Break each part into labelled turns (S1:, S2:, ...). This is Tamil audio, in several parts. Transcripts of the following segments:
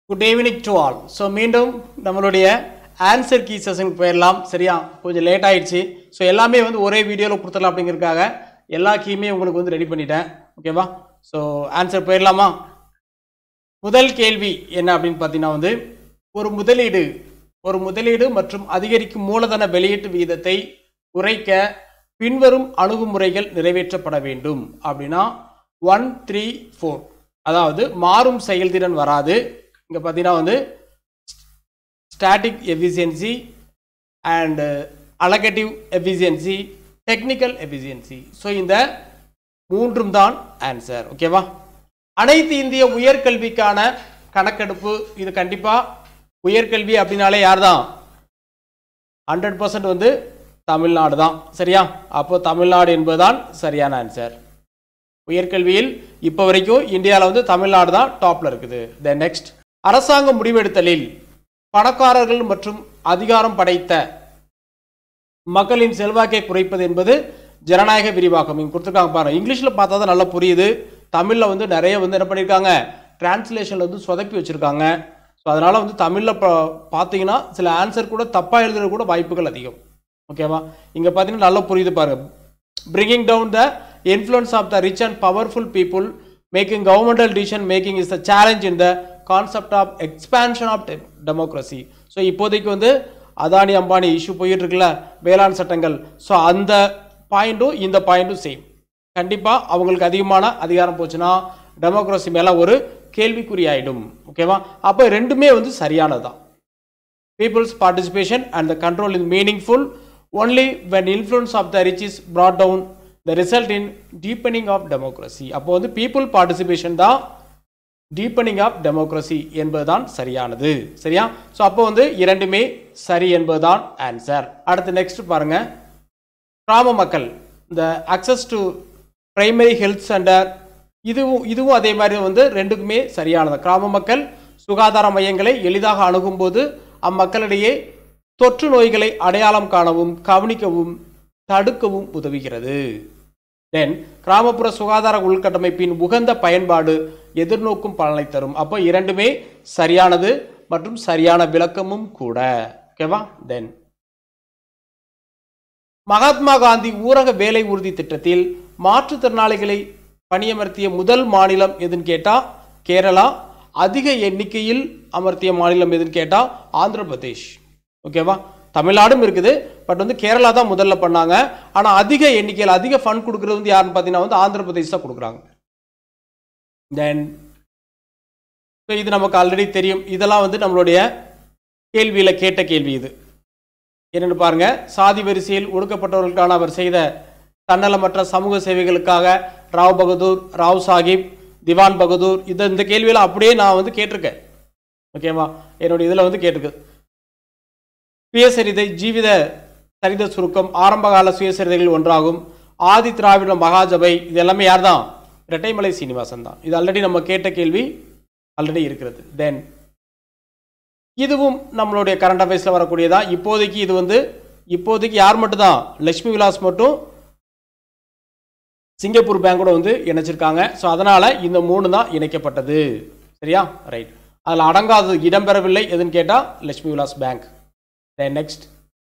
S1: Good evening to all so மீண்டும் நம்மளுடைய ஆன்சர் கீ செஷனுக்கு போயிடலாம் சரியா கொஞ்சம் லேட் ஆயிடுச்சு ஸோ எல்லாமே வந்து ஒரே வீடியோவில் கொடுத்துடலாம் அப்படிங்கிறதுக்காக எல்லா கீயுமே உங்களுக்கு வந்து ரெடி பண்ணிட்டேன் ஓகேவா ஸோ ஆன்சர் போயிடலாமா முதல் கேள்வி என்ன அப்படின்னு பார்த்தீங்கன்னா வந்து ஒரு முதலீடு ஒரு முதலீடு மற்றும் அதிகரிக்கும் மூலதன வெளியீட்டு விகிதத்தை குறைக்க பின்வரும் அணுகுமுறைகள் நிறைவேற்றப்பட வேண்டும் அப்படின்னா ஒன் த்ரீ ஃபோர் அதாவது மாறும் செயல்திறன் வராது இங்கே பார்த்தீங்கன்னா வந்து static efficiency and allocative efficiency technical efficiency so இந்த மூன்றும் தான் ஆன்சர் ஓகேவா அனைத்து இந்திய உயர்கல்விக்கான கணக்கெடுப்பு இது கண்டிப்பாக உயர்கல்வி அப்படின்னாலே யார் தான் ஹண்ட்ரட் பர்சன்ட் வந்து தமிழ்நாடு தான் சரியா அப்போ தமிழ்நாடு என்பதுதான் சரியான ஆன்சர் உயர்கல்வியில் இப்போ வரைக்கும் இந்தியாவில் வந்து தமிழ்நாடு தான் டாப்ல இருக்குது தென் நெக்ஸ்ட் அரசாங்க முடிவெடுத்தலில் பணக்காரர்கள் மற்றும் அதிகாரம் படைத்த மக்களின் செல்வாக்கை குறைப்பது என்பது ஜனநாயக விரிவாக்கம் இங்க கொடுத்துருக்காங்க பாருங்க இங்கிலீஷில் பார்த்தா தான் நல்லா புரியுது தமிழில் வந்து நிறைய வந்து என்ன பண்ணியிருக்காங்க டிரான்ஸ்லேஷனில் வந்து சொதப்பி வச்சுருக்காங்க ஸோ அதனால் வந்து தமிழில் பார்த்தீங்கன்னா சில ஆன்சர் கூட தப்பாக எழுதுறது கூட வாய்ப்புகள் அதிகம் ஓகேவா இங்கே பார்த்தீங்கன்னா நல்லா புரியுது பாருங்க bringing down the influence of the rich and powerful people making governmental decision making is the challenge in the concept of expansion of de- democracy so இப்போதைக்கு வந்து அதானி அம்பானி இஷ்யூ போயிட்டு இருக்குல்ல வேளாண் சட்டங்கள் ஸோ அந்த பாயிண்ட்டும் இந்த பாயிண்ட்டும் சேம் கண்டிப்பாக அவங்களுக்கு அதிகமான அதிகாரம் போச்சுன்னா டெமோக்ரஸி மேலே ஒரு கேள்விக்குறி ஆயிடும் ஓகேவா அப்போ ரெண்டுமே வந்து சரியானது தான் people's participation and the control is meaningful only when influence of the rich is brought down the result in deepening of democracy அப்போ வந்து people participation தான் deepening of democracy என்பதுதான் சரியானது சரியா ஸோ அப்போ வந்து இரண்டுமே சரி என்பதுதான் ஆன்சர் அடுத்து நெக்ஸ்ட் பாருங்க கிராம மக்கள் இந்த access to primary health centre இதுவும் இதுவும் அதே மாதிரி வந்து ரெண்டுக்குமே சரியானது கிராம மக்கள் சுகாதார மையங்களை எளிதாக அணுகும்போது அம்மக்களிடையே தொற்று நோய்களை அடையாளம் காணவும் கவனிக்கவும் தடுக்கவும் உதவுகிறது தென் கிராமப்புற சுகாதார உள்கட்டமைப்பின் உகந்த பயன்பாடு எதிர்நோக்கும் பலனை தரும் அப்போ இரண்டுமே சரியானது மற்றும் சரியான விளக்கமும் கூட ஓகேவா தென் மகாத்மா காந்தி ஊரக வேலை உறுதி திட்டத்தில் மாற்றுத்திறனாளிகளை பணியமர்த்திய முதல் மாநிலம் எதுன்னு கேட்டா கேரளா அதிக எண்ணிக்கையில் அமர்த்திய மாநிலம் எதுன்னு கேட்டா ஆந்திர பிரதேஷ் ஓகேவா தமிழ்நாடும் இருக்குது பட் வந்து கேரளா தான் முதல்ல பண்ணாங்க ஆனால் அதிக எண்ணிக்கையில் அதிக ஃபண்ட் கொடுக்குறது வந்து யாருன்னு பார்த்தீங்கன்னா வந்து ஆந்திர பிரதேஷ் தான் கொடுக்குறாங்க தென் ஸோ இது நமக்கு ஆல்ரெடி தெரியும் இதெல்லாம் வந்து நம்மளுடைய கேள்வியில் கேட்ட கேள்வி இது என்னென்னு பாருங்க சாதி வரிசையில் ஒடுக்கப்பட்டவர்களுக்கான அவர் செய்த தன்னலமற்ற சமூக சேவைகளுக்காக ராவ் பகதூர் ராவ் சாஹிப் திவான் பகதூர் இது இந்த கேள்வியில் அப்படியே நான் வந்து கேட்டிருக்கேன் ஓகேவா என்னுடைய இதில் வந்து கேட்டிருக்கு சுயசரிதை ஜீவித சரித சுருக்கம் ஆரம்பகால சுயசரிதைகள் ஒன்றாகும் ஆதி திராவிட மகாஜபை இது எல்லாமே யார் தான் இரட்டைமலை சீனிவாசன் தான் இது ஆல்ரெடி நம்ம கேட்ட கேள்வி ஆல்ரெடி இருக்கிறது தென் இதுவும் நம்மளுடைய கரண்ட் அஃபேர்ஸில் வரக்கூடியதா இப்போதைக்கு இது வந்து இப்போதைக்கு யார் மட்டும் தான் லட்சுமி விலாஸ் மட்டும் சிங்கப்பூர் பேங்கோட வந்து இணைச்சிருக்காங்க ஸோ அதனால் இந்த மூணு தான் இணைக்கப்பட்டது சரியா ரைட் அதில் அடங்காதது இடம்பெறவில்லை எதுன்னு கேட்டால் Lakshmi Vilas bank then next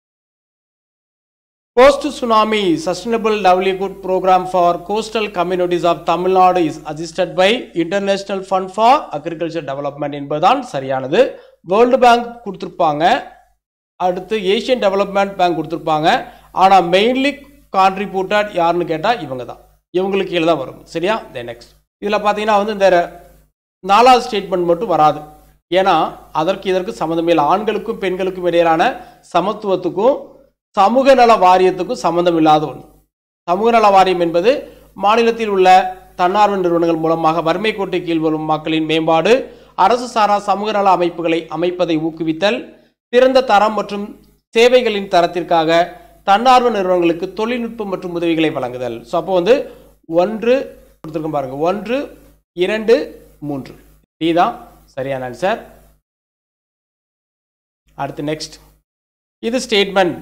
S1: post tsunami sustainable livelihood programme for coastal communities of Tamil Nadu is assisted by international fund for agriculture development என்பதுதான் சரியானது வேர்ல்டு பேங்க் கொடுத்துருப்பாங்க அடுத்து ஏஷியன் டெவலப்மெண்ட் பேங்க் கொடுத்துருப்பாங்க ஆனால் மெயின்லி கான்ட்ரிபியூட்டட் யாருன்னு கேட்டால் இவங்க தான் இவங்களுக்கு கீழே தான் வரும் சரியா தென் நெக்ஸ்ட் இதில் பார்த்தீங்கன்னா வந்து இந்த நாலாவது ஸ்டேட்மெண்ட் மட்டும் வராது ஏன்னா அதற்கு இதற்கு சம்மந்தமே இல்லை ஆண்களுக்கும் பெண்களுக்கும் இடையிலான சமத்துவத்துக்கும் சமூக நல வாரியத்துக்கும் சம்மந்தம் இல்லாத ஒன்று சமூக நல வாரியம் என்பது மாநிலத்தில் உள்ள தன்னார்வ நிறுவனங்கள் மூலமாக வறுமை கோட்டை கீழ் வரும் மக்களின் மேம்பாடு அரசு சாரா சமூக நல அமைப்புகளை அமைப்பதை ஊக்குவித்தல் சிறந்த தரம் மற்றும் சேவைகளின் தரத்திற்காக தன்னார்வ நிறுவனங்களுக்கு தொழில்நுட்பம் மற்றும் உதவிகளை வழங்குதல் ஸோ அப்போ வந்து ஒன்று கொடுத்துருக்கோம் பாருங்க ஒன்று இரண்டு மூன்று டி தான் சரியான ஆன்சர் அடுத்து நெக்ஸ்ட் இது ஸ்டேட்மெண்ட்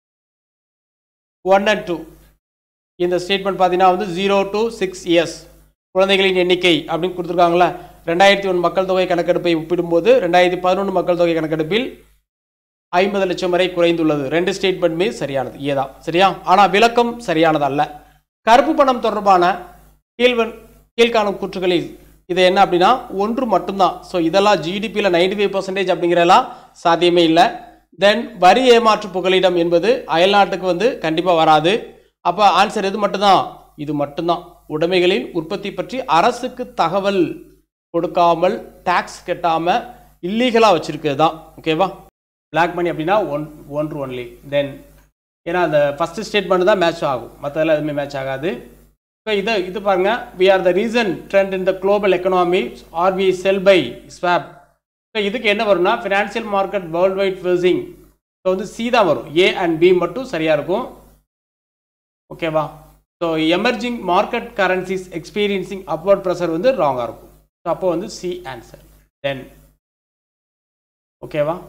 S1: ஒன் அண்ட் டூ இந்த ஸ்டேட்மெண்ட் பார்த்தீங்கன்னா வந்து ஜீரோ டு சிக்ஸ் இயர்ஸ் குழந்தைகளின் எண்ணிக்கை அப்படின்னு கொடுத்துருக்காங்களா ரெண்டாயிரத்தி ஒன்று மக்கள் தொகை கணக்கெடுப்பை ஒப்பிடும்போது ரெண்டாயிரத்தி பதினொன்று மக்கள் தொகை கணக்கெடுப்பில் ஐம்பது லட்சம் வரை குறைந்துள்ளது ரெண்டு ஸ்டேட்மெண்ட்டுமே சரியானது ஏதான் சரியா ஆனால் விளக்கம் சரியானது அல்ல கருப்பு பணம் தொடர்பான கீழ்வன் கீழ்காணும் கூற்றுகளில் இது என்ன அப்படின்னா ஒன்று மட்டும்தான் ஸோ இதெல்லாம் ஜிடிபியில் நைன்டி ஃபைவ் பர்சன்டேஜ் அப்படிங்கிறதெல்லாம் சாத்தியமே இல்லை தென் வரி ஏமாற்று புகலிடம் என்பது அயல்நாட்டுக்கு வந்து கண்டிப்பாக வராது அப்போ ஆன்சர் எது மட்டும்தான் இது மட்டும்தான் உடைமைகளின் உற்பத்தி பற்றி அரசுக்கு தகவல் கொடுக்காமல் டாக்ஸ் கட்டாமல் இல்லீகலாக வச்சிருக்கிறது தான் ஓகேவா பிளாக் மணி அப்படின்னா ஒன் ஒன்று ஒன்லி தென் ஏன்னா அந்த ஃபஸ்ட்டு ஸ்டேட்மெண்ட் தான் மேட்ச் ஆகும் மற்றதெல்லாம் எதுவுமே மேட்ச் ஆகாது ஸோ இதை இது பாருங்க we are the reason trend in the global economy are we sell by swap so இதுக்கு என்ன வரும்னா financial market worldwide facing so வந்து சி தான் வரும் ஏ அண்ட் பி மட்டும் சரியாக இருக்கும் ஓகேவா so emerging market currencies experiencing upward pressure வந்து ராங்காக இருக்கும் ஸோ அப்போ வந்து சி ஆன்சர் தென் ஓகேவா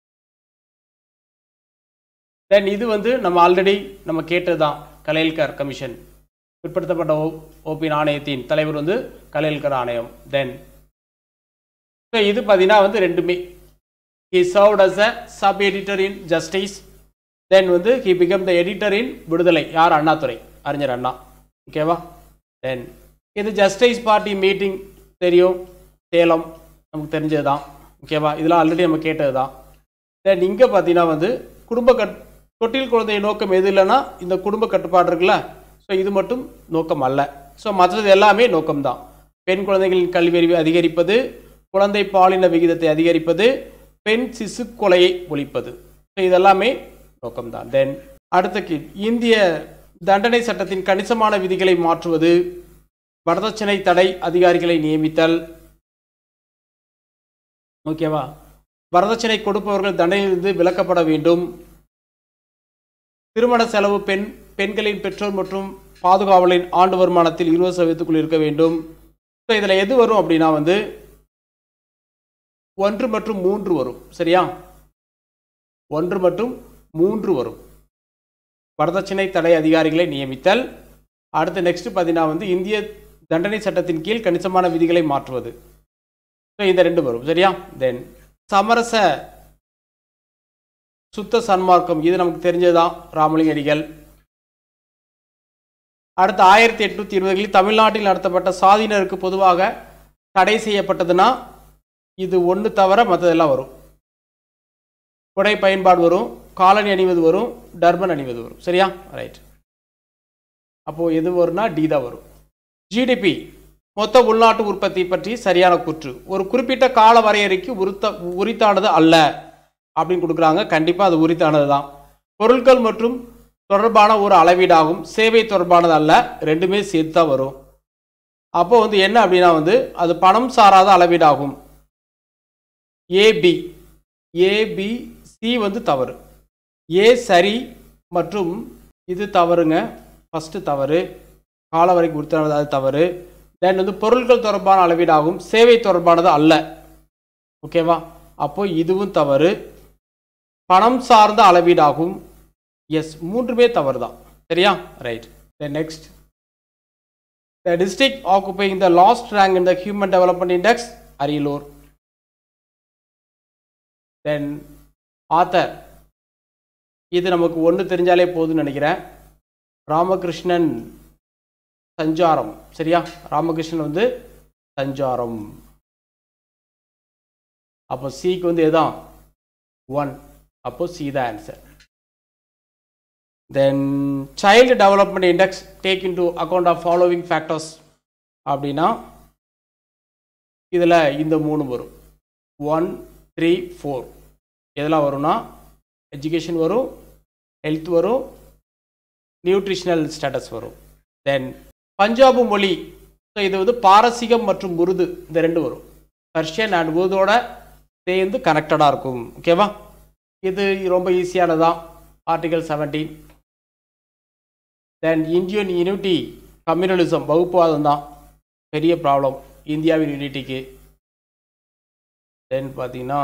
S1: தென் இது வந்து நம்ம ஆல்ரெடி நம்ம கேட்டது தான் கலையல்கர் கமிஷன் பிற்படுத்தப்பட்ட ஓ ஓபி ஆணையத்தின் தலைவர் வந்து கலையல்கர் ஆணையம் தென் ஸோ இது பார்த்தீங்கன்னா வந்து ரெண்டுமே he served as a sub editor in Justice then வந்து he become the editor in Viduthalai யார் அண்ணாதுரை அறிஞர் அண்ணா ஓகேவா தென் இது ஜஸ்டிஸ் பார்ட்டி மீட்டிங் தெரியும் சேலம் நமக்கு தெரிஞ்சது தான் ஓகேவா இதெல்லாம் ஆல்ரெடி நம்ம கேட்டது தான் தென் இங்கே பார்த்தீங்கன்னா வந்து குடும்ப கட் தொட்டில் குழந்தை நோக்கம் எது இல்லைன்னா இந்த குடும்ப கட்டுப்பாடு இருக்குல்ல ஸோ இது மட்டும் நோக்கம் அல்ல ஸோ மற்றது எல்லாமே நோக்கம்தான் பெண் குழந்தைகளின் கல்வியறிவை அதிகரிப்பது குழந்தை பாலின விகிதத்தை அதிகரிப்பது பெண் சிசு கொலையை ஒழிப்பது ஸோ இதெல்லாமே நோக்கம்தான் தென் அடுத்த கீழ் இந்திய தண்டனை சட்டத்தின் கணிசமான விதிகளை மாற்றுவது வரதட்சணை தடை அதிகாரிகளை நியமித்தல் ஓகேவா வரதட்சணை கொடுப்பவர்கள் தண்டனையிலிருந்து விலக்கப்பட வேண்டும் திருமண செலவு பெண் பெண்களின் பெற்றோர் மற்றும் பாதுகாவலின் ஆண்டு வருமானத்தில் இருபது சதவீதத்துக்குள் இருக்க வேண்டும் ஸோ இதில் எது வரும் அப்படின்னா வந்து ஒன்று மற்றும் மூன்று வரும் சரியா ஒன்று மற்றும் மூன்று வரும் வரதட்சணை தடை அதிகாரிகளை நியமித்தல் அடுத்து நெக்ஸ்ட் பார்த்தீங்கன்னா வந்து இந்திய தண்டனை சட்டத்தின் கீழ் கணிசமான விதிகளை மாற்றுவது ஸோ இந்த ரெண்டு வரும் சரியா தென் சமரச சுத்த சன்மார்க்கம் இது நமக்கு தெரிஞ்சதுதான் ராமலிங்க அடிகள் அடுத்து ஆயிரத்தி எட்நூத்தி இருபதுகளில் தமிழ்நாட்டில் நடத்தப்பட்ட சாதியினருக்கு பொதுவாக தடை செய்யப்பட்டதுன்னா இது ஒன்று தவிர மற்றதெல்லாம் வரும் உடை பயன்பாடு வரும் காலணி அணிவது வரும் டர்பன் அணிவது வரும் சரியா ரைட் அப்போது எது வரும்னா டி தான் வரும் ஜிடிபி மொத்த உள்நாட்டு உற்பத்தி பற்றி சரியான கூற்று ஒரு குறிப்பிட்ட கால வரையறைக்கு உருத்த உரித்தானது அல்ல அப்படின்னு கொடுக்குறாங்க கண்டிப்பாக அது உரித்தானது தான் பொருட்கள் மற்றும் தொடர்பான ஒரு அளவீடாகும் சேவை தொடர்பானது அல்ல ரெண்டுமே சேர்த்து தான் வரும் அப்போ வந்து என்ன அப்படின்னா வந்து அது பணம் சாராத அளவீடாகும் ஏபி ஏபி சி வந்து தவறு ஏ சரி மற்றும் இது தவறுங்க ஃபஸ்ட்டு தவறு கால வரைக்கும் உறுத்தானது அது தவறு தென் வந்து பொருட்கள் தொடர்பான அளவீடாகும் சேவை தொடர்பானது அல்ல ஓகேவா அப்போ இதுவும் தவறு பணம் சார்ந்த அளவீடாகும் எஸ் மூன்றுமே தவறு தான் சரியா right then next the district occupying the last rank in the human development index Ariyalur then author இது நமக்கு ஒன்று தெரிஞ்சாலே போதும்னு நினைக்கிறேன் ராமகிருஷ்ணன் சஞ்சாரம் சரியா ராமகிருஷ்ணன் வந்து சஞ்சாரம் அப்போ சிக்கு வந்து எதான் ஒன் அப்போ C the answer then child development index take in to account of following factors அப்படின்னா இதில் இந்த மூணு வரும் ஒன் த்ரீ ஃபோர் எதெல்லாம் வரும்னா எஜுகேஷன் வரும் ஹெல்த் வரும் நியூட்ரிஷனல் ஸ்டேட்டஸ் வரும் தென் பஞ்சாபு மொழி ஸோ இது வந்து பாரசீகம் மற்றும் உருது இந்த ரெண்டு வரும் பர்ஷியன் அண்ட் உருதோட சேர்ந்து கனெக்டடாக இருக்கும் ஓகேவா இது ரொம்ப ஈஸியானதான் article seventeen then Indian unity communalism வகுப்புவாதம் தான் பெரிய ப்ராப்ளம் இந்தியாவின் யூனிட்டிக்கு தென் பார்த்தீங்கன்னா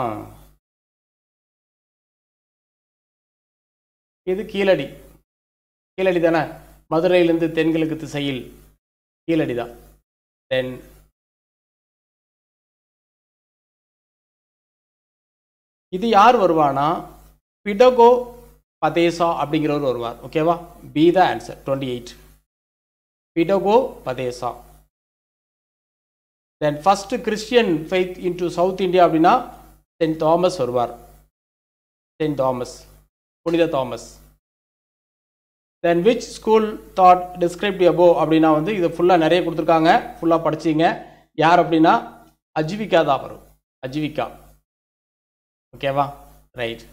S1: இது கீழடி கீழடி தானே மதுரையிலிருந்து தென்கிழக்கு திசையில் கீழடி தான் தென் இது யார் வருவானா பிடகோ பதேசா அப்படிங்கிறவர் வருவார் ஓகேவா B the answer twenty eight பிடகோ பதேசா then first Christian faith into south India அப்படின்னா சென்ட் தாமஸ் வருவார் சென்ட் தாமஸ் புனித Thomas then which school thought described above அப்படின்னா வந்து இது ஃபுல்லாக நிறைய கொடுத்துருக்காங்க ஃபுல்லாக படிச்சிங்க யார் அப்படின்னா அஜீவிகா தான் வரும் அஜீவிகா ஓகேவா ரைட்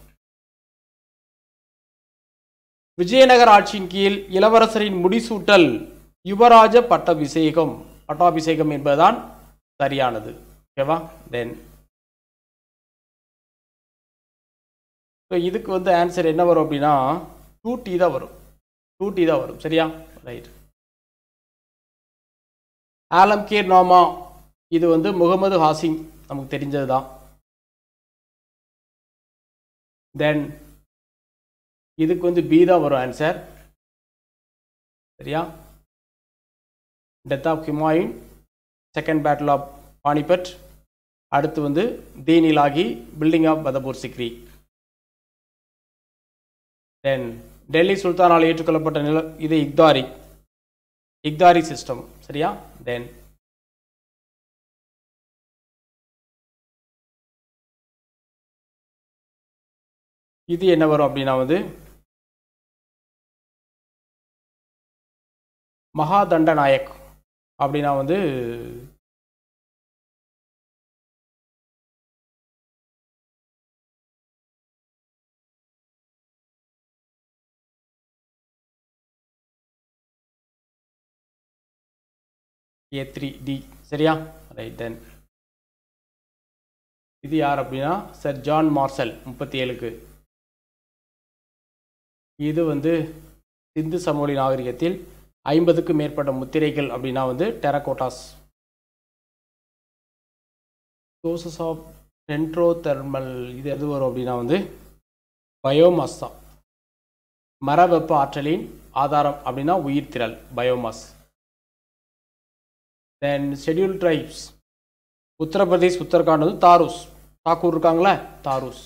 S1: விஜயநகர ஆட்சியின் கீழ் இளவரசரின் முடிசூட்டல் யுவராஜ பட்டாபிஷேகம் பட்டாபிஷேகம் என்பதுதான் சரியானது ஓகேவா தென் ஸோ இதுக்கு வந்து ஆன்சர் என்ன வரும் அப்படின்னா டூ டி தான் வரும் டூ டி தான் வரும் சரியா ரைட் ஆலம் கேர் நாமா இது வந்து முகமது ஹாசிம் நமக்கு தெரிஞ்சது தான் தென் இதுக்கு வந்து பி தான் வரும் ஆன்சர் சரியா death of Humayun second battle of Panipat அடுத்து வந்து தீனிலாகி building of Fatehpur Sikri then Delhi சுல்தானால் ஏற்றுக்கொள்ளப்பட்ட நில இது இக்தாரி இக்தாரி சிஸ்டம் சரியா தென் இது என்ன வரும் அப்படின்னா வந்து மகாதண்ட நாயக் அப்படின்னா வந்து ஏ த்ரீ டி சரியா ரைட் தென் இது யார் அப்படின்னா சர் ஜான் மார்சல் முப்பத்தி ஏழுக்கு இது வந்து சிந்து சமவெளி நாகரிகத்தில் ஐம்பதுக்கும் மேற்பட்ட முத்திரைகள் அப்படின்னா வந்து terracottas sources of dendrothermal இது எது வரும் அப்படின்னா வந்து பயோமாஸ் தான் மர வெப்ப ஆற்றலின் ஆதாரம் அப்படின்னா உயிர்த்திரள் biomass then schedule tribes Uttar Pradesh Uttarakhand வந்து தாரூஸ் தாக்கூர் இருக்காங்களே தாரூஸ்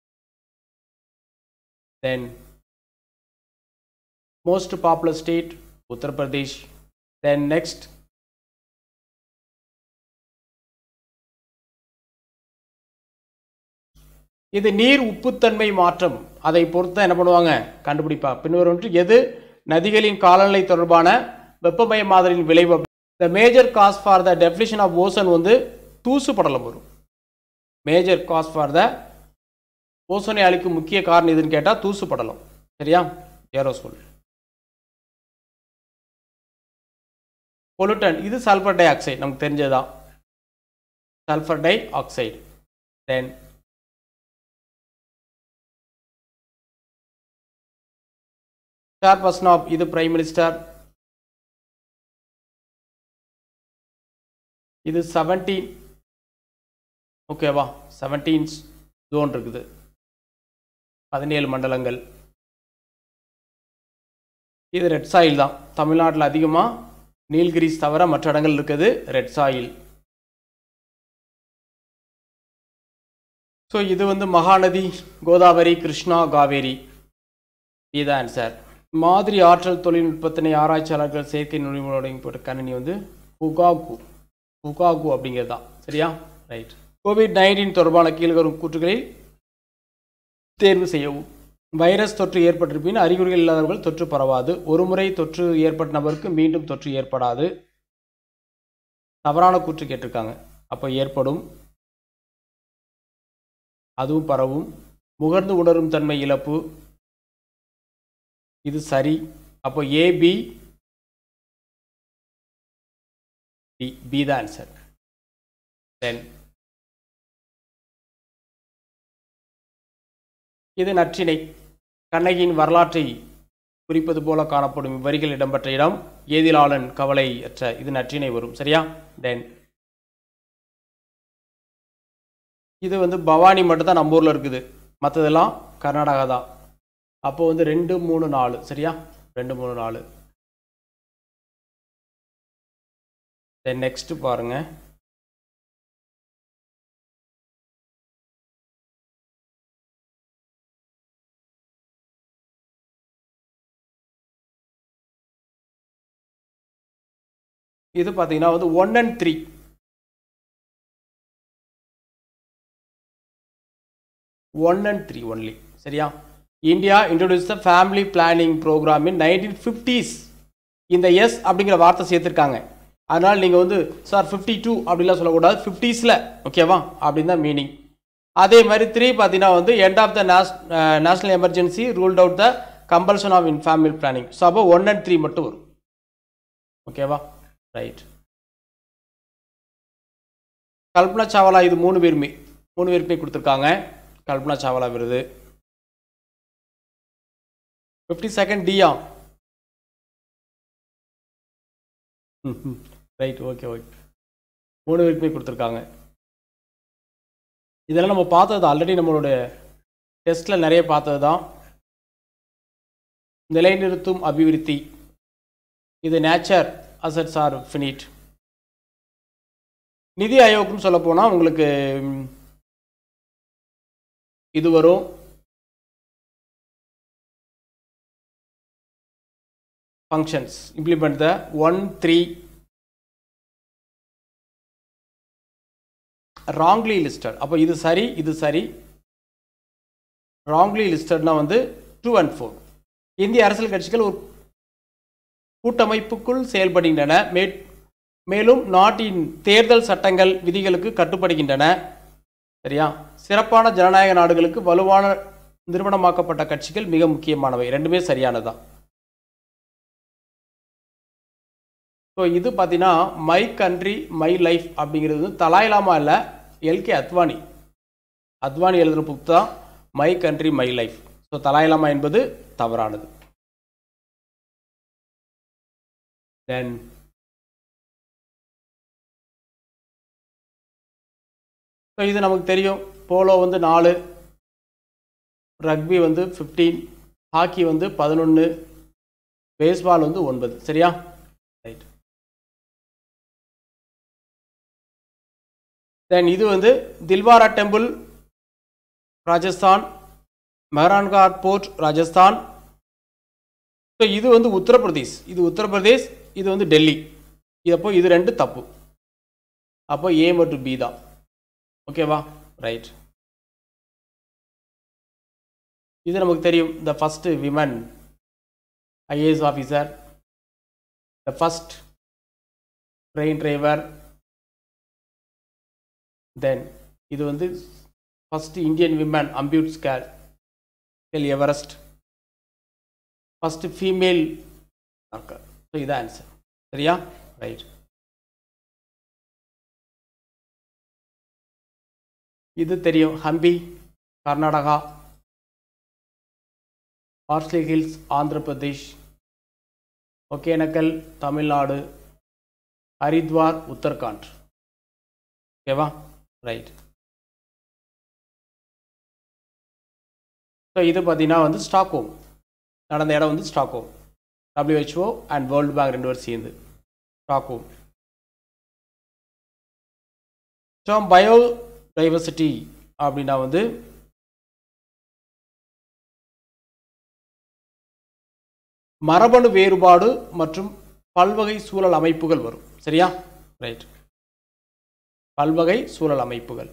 S1: தென் most popular state Uttar Pradesh. Then next, இது நீர் உப்புத்தன்மை மாற்றம் அதை பொறுத்து தான் என்ன பண்ணுவாங்க கண்டுபிடிப்பா பின்வரும் ஒன்று எது நதிகளின் காலநிலை தொடர்பான வெப்பமய மாதிரியின் விளைவு the major cause for the definition of ocean வந்து தூசு படலம் வரும் மேஜர் காஸ் ஃபார் த ஓசோனை அளிக்கும் முக்கிய காரணம் எதுன்னு கேட்டால் தூசு படலம் சரியா ஏரோசோல் பொலுட்டன் இது சல்ஃபர் டை ஆக்சைடு நமக்கு தெரிஞ்சதுதான் sulphur dioxide then chairperson of இது பிரைம் மினிஸ்டர் இது செவன்டீன் ஓகேவா செவன்டீன் ஜோன் இருக்குது பதினேழு மண்டலங்கள் இது ரெட் சாயில் தான் தமிழ்நாட்டில் அதிகமாக நீல்கிரிஸ் தவிர மற்ற இடங்கள் இருக்குது ரெட் சாயில் ஸோ இது வந்து மகாநதி கோதாவரி கிருஷ்ணா காவேரி இது ஆன்சர் மாதிரி ஆற்றல் தொழில்நுட்பத்தினை ஆராய்ச்சியாளர்கள் செயற்கை நுழைவுடைய போட்ட கணினி வந்து புகாகு புகாகு அப்படிங்கிறது தான் சரியா ரைட் கோவிட் நைன்டீன் தொடர்பான கீழ்வரும் கூற்றுகளில் தேர்வு செய்யவும் வைரஸ் தொற்று ஏற்பட்டிருப்பின் அறிகுறிகள் இல்லாதவர்கள் தொற்று பரவாது ஒருமுறை தொற்று ஏற்பட்ட நபருக்கு மீண்டும் தொற்று ஏற்படாது தவறான கூற்று கேட்டிருக்காங்க அப்போ ஏற்படும் அதுவும் பரவும் முகர்ந்து உணரும் தன்மை இழப்பு இது சரி அப்போ AB D B the answer then இது நற்றிணை கண்ணகியின் வரலாற்றை குறிப்பது போல காணப்படும் இவ்வரிகள் இடம்பெற்ற இடம் ஏதிலாளன் கவலை அற்ற இது நற்றிணை வரும் சரியா தென் இது வந்து பவானி மட்டும் தான் நம்ம ஊரில் இருக்குது மற்றதெல்லாம் கர்நாடகா தான் அப்போ வந்து ரெண்டு மூணு நாலு சரியா ரெண்டு மூணு நாலு தென் நெக்ஸ்ட் பாருங்க இது பார்த்தீங்கன்னா வந்து one and three one and three only சரியா India introduce the family planning programme in nineteen fifties இந்த எஸ் அப்படிங்கிற வார்த்தை சேர்த்துருக்காங்க அதனால் நீங்கள் வந்து சார் ஃபிஃப்டி டூ அப்படிலாம் சொல்லக்கூடாது ஃபிஃப்டிஸில் ஓகேவா அப்படின்னு தான் மீனிங் அதே மாதிரி த்ரீ பார்த்தீங்கன்னா வந்து end of the nash national emergency ruled out the compulsion of in family planning so அப்போ ஒன் அண்ட் த்ரீ மட்டும் வரும் ஓகேவா ரைட் கல்பனா சாவ்லா இது மூணு பேருமே மூணு பேருமே கொடுத்துருக்காங்க கல்பனா சாவ்லா விருது ஃபிஃப்டி செகண்ட் டியா ரைட் ஓகே ஓகே மூணு பேருக்குமே கொடுத்துருக்காங்க இதெல்லாம் நம்ம பார்த்தது ஆல்ரெடி நம்மளோட டெஸ்ட்டில் நிறைய பார்த்தது தான் நிலைநிறுத்தும் அபிவிருத்தி இது நேச்சர் அசட்ஸ் ஆர் ஃபினிட் நிதி ஆயோக்னு சொல்ல போனால் உங்களுக்கு ம், இது வரும் functions implement the one three wrongly listed அப்போ இது சரி இது சரி wrongly listedனா வந்து டூ அண்ட் ஃபோர் இந்திய அரசியல் கட்சிகள் ஒரு கூட்டமைப்புக்குள் செயல்படுகின்றன மே மேலும் நாட்டின் தேர்தல் சட்டங்கள் விதிகளுக்கு கட்டுப்படுகின்றன சரியா சிறப்பான ஜனநாயக நாடுகளுக்கு வலுவான நிறுவனமாக்கப்பட்ட கட்சிகள் மிக முக்கியமானவை ரெண்டுமே சரியானதுதான் ஸோ இது பார்த்தீங்கன்னா மை கண்ட்ரி மை லைஃப் அப்படிங்கிறது வந்து தலாயிலாமா இல்லை எல்கே அத்வானி அத்வானி எழுதுகிற புக் தான் my country my life so Dalai Lama என்பது தவறானது தென் ஸோ இது நமக்கு தெரியும் போலோ வந்து நாலு ரக்பி வந்து ஃபிஃப்டீன் ஹாக்கி வந்து பதினொன்று பேஸ்பால் வந்து ஒன்பது சரியா ரைட் தென் இது வந்து Dilwara temple Rajasthan Mehrangarh fort Rajasthan so இது வந்து உத்தரப்பிரதேஷ் இது உத்தரப்பிரதேஷ் இது வந்து டெல்லி இது அப்போ இது ரெண்டு தப்பு அப்போ ஏ மற்றும் பி தான் ஓகேவா ரைட் இது நமக்கு தெரியும் the first women IAS officer the first train driver then இது வந்து first Indian women amputee scale எல் எவரெஸ்ட் ஃபஸ்ட் ஃபீமேல் ஸோ இதான் ஆன்சர் சரியா ரைட் இது தெரியும் ஹம்பி கர்நாடகா பார்ஸ்லி ஹில்ஸ் ஆந்திர பிரதேஷ் ஒகேனக்கல் தமிழ்நாடு ஹரித்வார் உத்தரகாண்ட் ஓகேவா ரைட் ஸோ இது பார்த்தீங்கன்னா வந்து ஸ்டாக்ஹோம் நடந்த இடம் வந்து Stockholm WHO and world bank ரெண்டு பேரும் சேர்ந்து ஸ்டாக்ஹோம் ஸோ பயோ டைவர்சிட்டி அப்படின்னா வந்து மரபணு வேறுபாடு மற்றும் பல்வகை சூழல் அமைப்புகள் வரும் சரியா ரைட் பல்வகை சூழல் அமைப்புகள்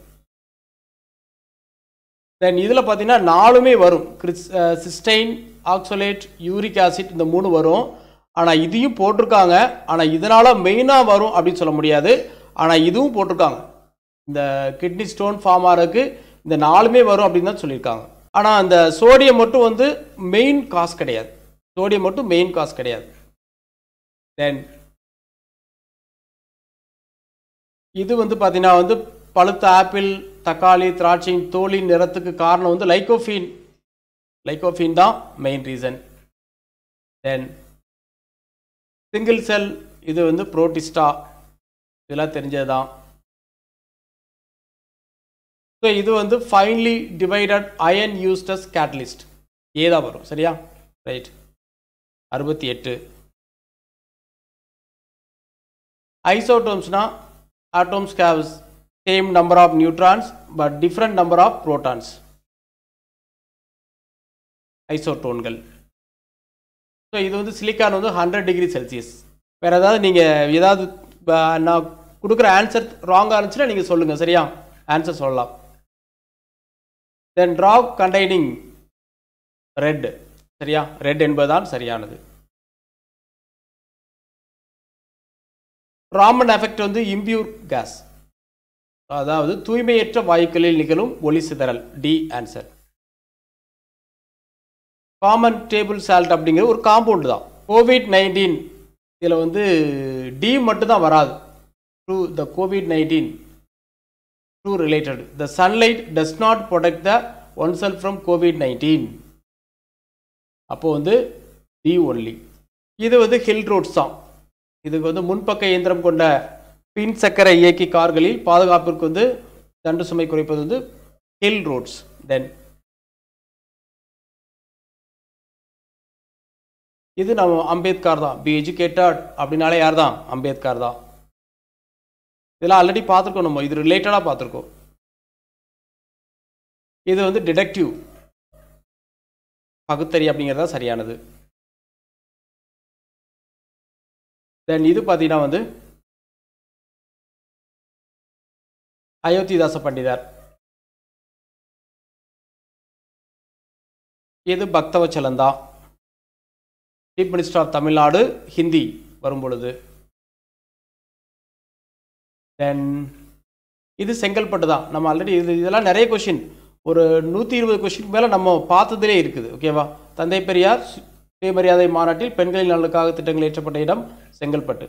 S1: தென் இதில் பார்த்தீங்கன்னா நாலுமே வரும் கிறிஸ் சிஸ்டைன் ஆக்சோலேட் யூரிக் ஆசிட் இந்த மூணு வரும் ஆனால் இதையும் போட்டிருக்காங்க ஆனால் இதனால் மெயினாக வரும் அப்படின்னு சொல்ல முடியாது ஆனால் இதுவும் போட்டிருக்காங்க இந்த கிட்னி ஸ்டோன் ஃபார்ம் ஆகிறதுக்கு இந்த நாலுமே வரும் அப்படின்னு தான் சொல்லியிருக்காங்க ஆனால் அந்த சோடியம் மட்டும் வந்து மெயின் காஸ் கிடையாது சோடியம் மட்டும் மெயின் காஸ் கிடையாது தென் இது வந்து பார்த்தீங்கன்னா வந்து பழுத்த ஆப்பிள் தக்காளி திராட்சையின் தோலின் நிறத்துக்கு காரணம் வந்து லைகோஃபீன் லைகோஃபீன் தான் main reason then single cell இது வந்து புரோட்டிஸ்டா இதெல்லாம் தெரிஞ்சது தான் ஸோ இது வந்து finely divided iron used as catalyst ஏதா வரும் சரியா ரைட் அறுபத்தி எட்டு ஐசோட்டோம்ஸ்னா atoms have same number of neutrons but different number of protons ஐசோட்டோன்கள் ஸோ இது வந்து சிலிக்கான் வந்து ஹண்ட்ரட் டிகிரி செல்சியஸ் வேறு ஏதாவது நீங்கள் ஏதாவது ப- நான் கொடுக்குற ஆன்சர் ராங்காக இருந்துச்சுன்னா நீங்கள் சொல்லுங்கள் சரியா ஆன்சர் சொல்லலாம் தென் ட்ராக் கண்டைனிங் ரெட் சரியா ரெட் என்பதுதான் சரியானது ராமன் எஃபெக்ட் வந்து இம்பியூர் கேஸ் அதாவது தூய்மையற்ற வாயுக்களில் நிகழும் ஒளி சிதறல் D answer common table salt அப்படிங்கிற ஒரு காம்பவுண்ட் தான் கோவிட் நைன்டீன் இதில் வந்து டி மட்டும் தான் வராது to the COVID nineteen to related the sunlight does not protect the one cell from COVID nineteen அப்போ வந்து டி ஒன்லி இது வந்து ஹில் ரோட்ஸ் தான் இதுக்கு வந்து முன்பக்க இயந்திரம் கொண்ட பின் சக்கர இயக்கி கார்களில் பாதுகாப்பிற்கு வந்து தண்டு சுமை குறைப்பது வந்து ஹில் ரோட்ஸ் தென் இது நம்ம அம்பேத்கர் தான் பி எஜுகேட்டட் அப்படின்னாலே யார் தான் அம்பேத்கர் தான் இதெல்லாம் ஆல்ரெடி பார்த்துருக்கோம் நம்ம இது ரிலேட்டடாக பார்த்துருக்கோம் இது வந்து டிடெக்டிவ் பகுத்தறி அப்படிங்கிறது தான் சரியானது தென் இது பார்த்தீங்கன்னா வந்து அயோத்திதாச பண்டிதர் இது பக்தவச்சலந்தா chief minister of Tamil Nadu Hindi வரும் பொழுது தென் இது செங்கல்பட்டு தான் நம்ம ஆல்ரெடி இது இதெல்லாம் நிறைய கொஷின் ஒரு நூற்றி இருபது கொஷின் மேலே நம்ம பார்த்ததுலே இருக்குது ஓகேவா தந்தை பெரியார் சு- சுயமரியாதை மாநாட்டில் பெண்களின் நலனுக்காக திட்டங்கள் ஏற்றப்பட்ட இடம் செங்கல்பட்டு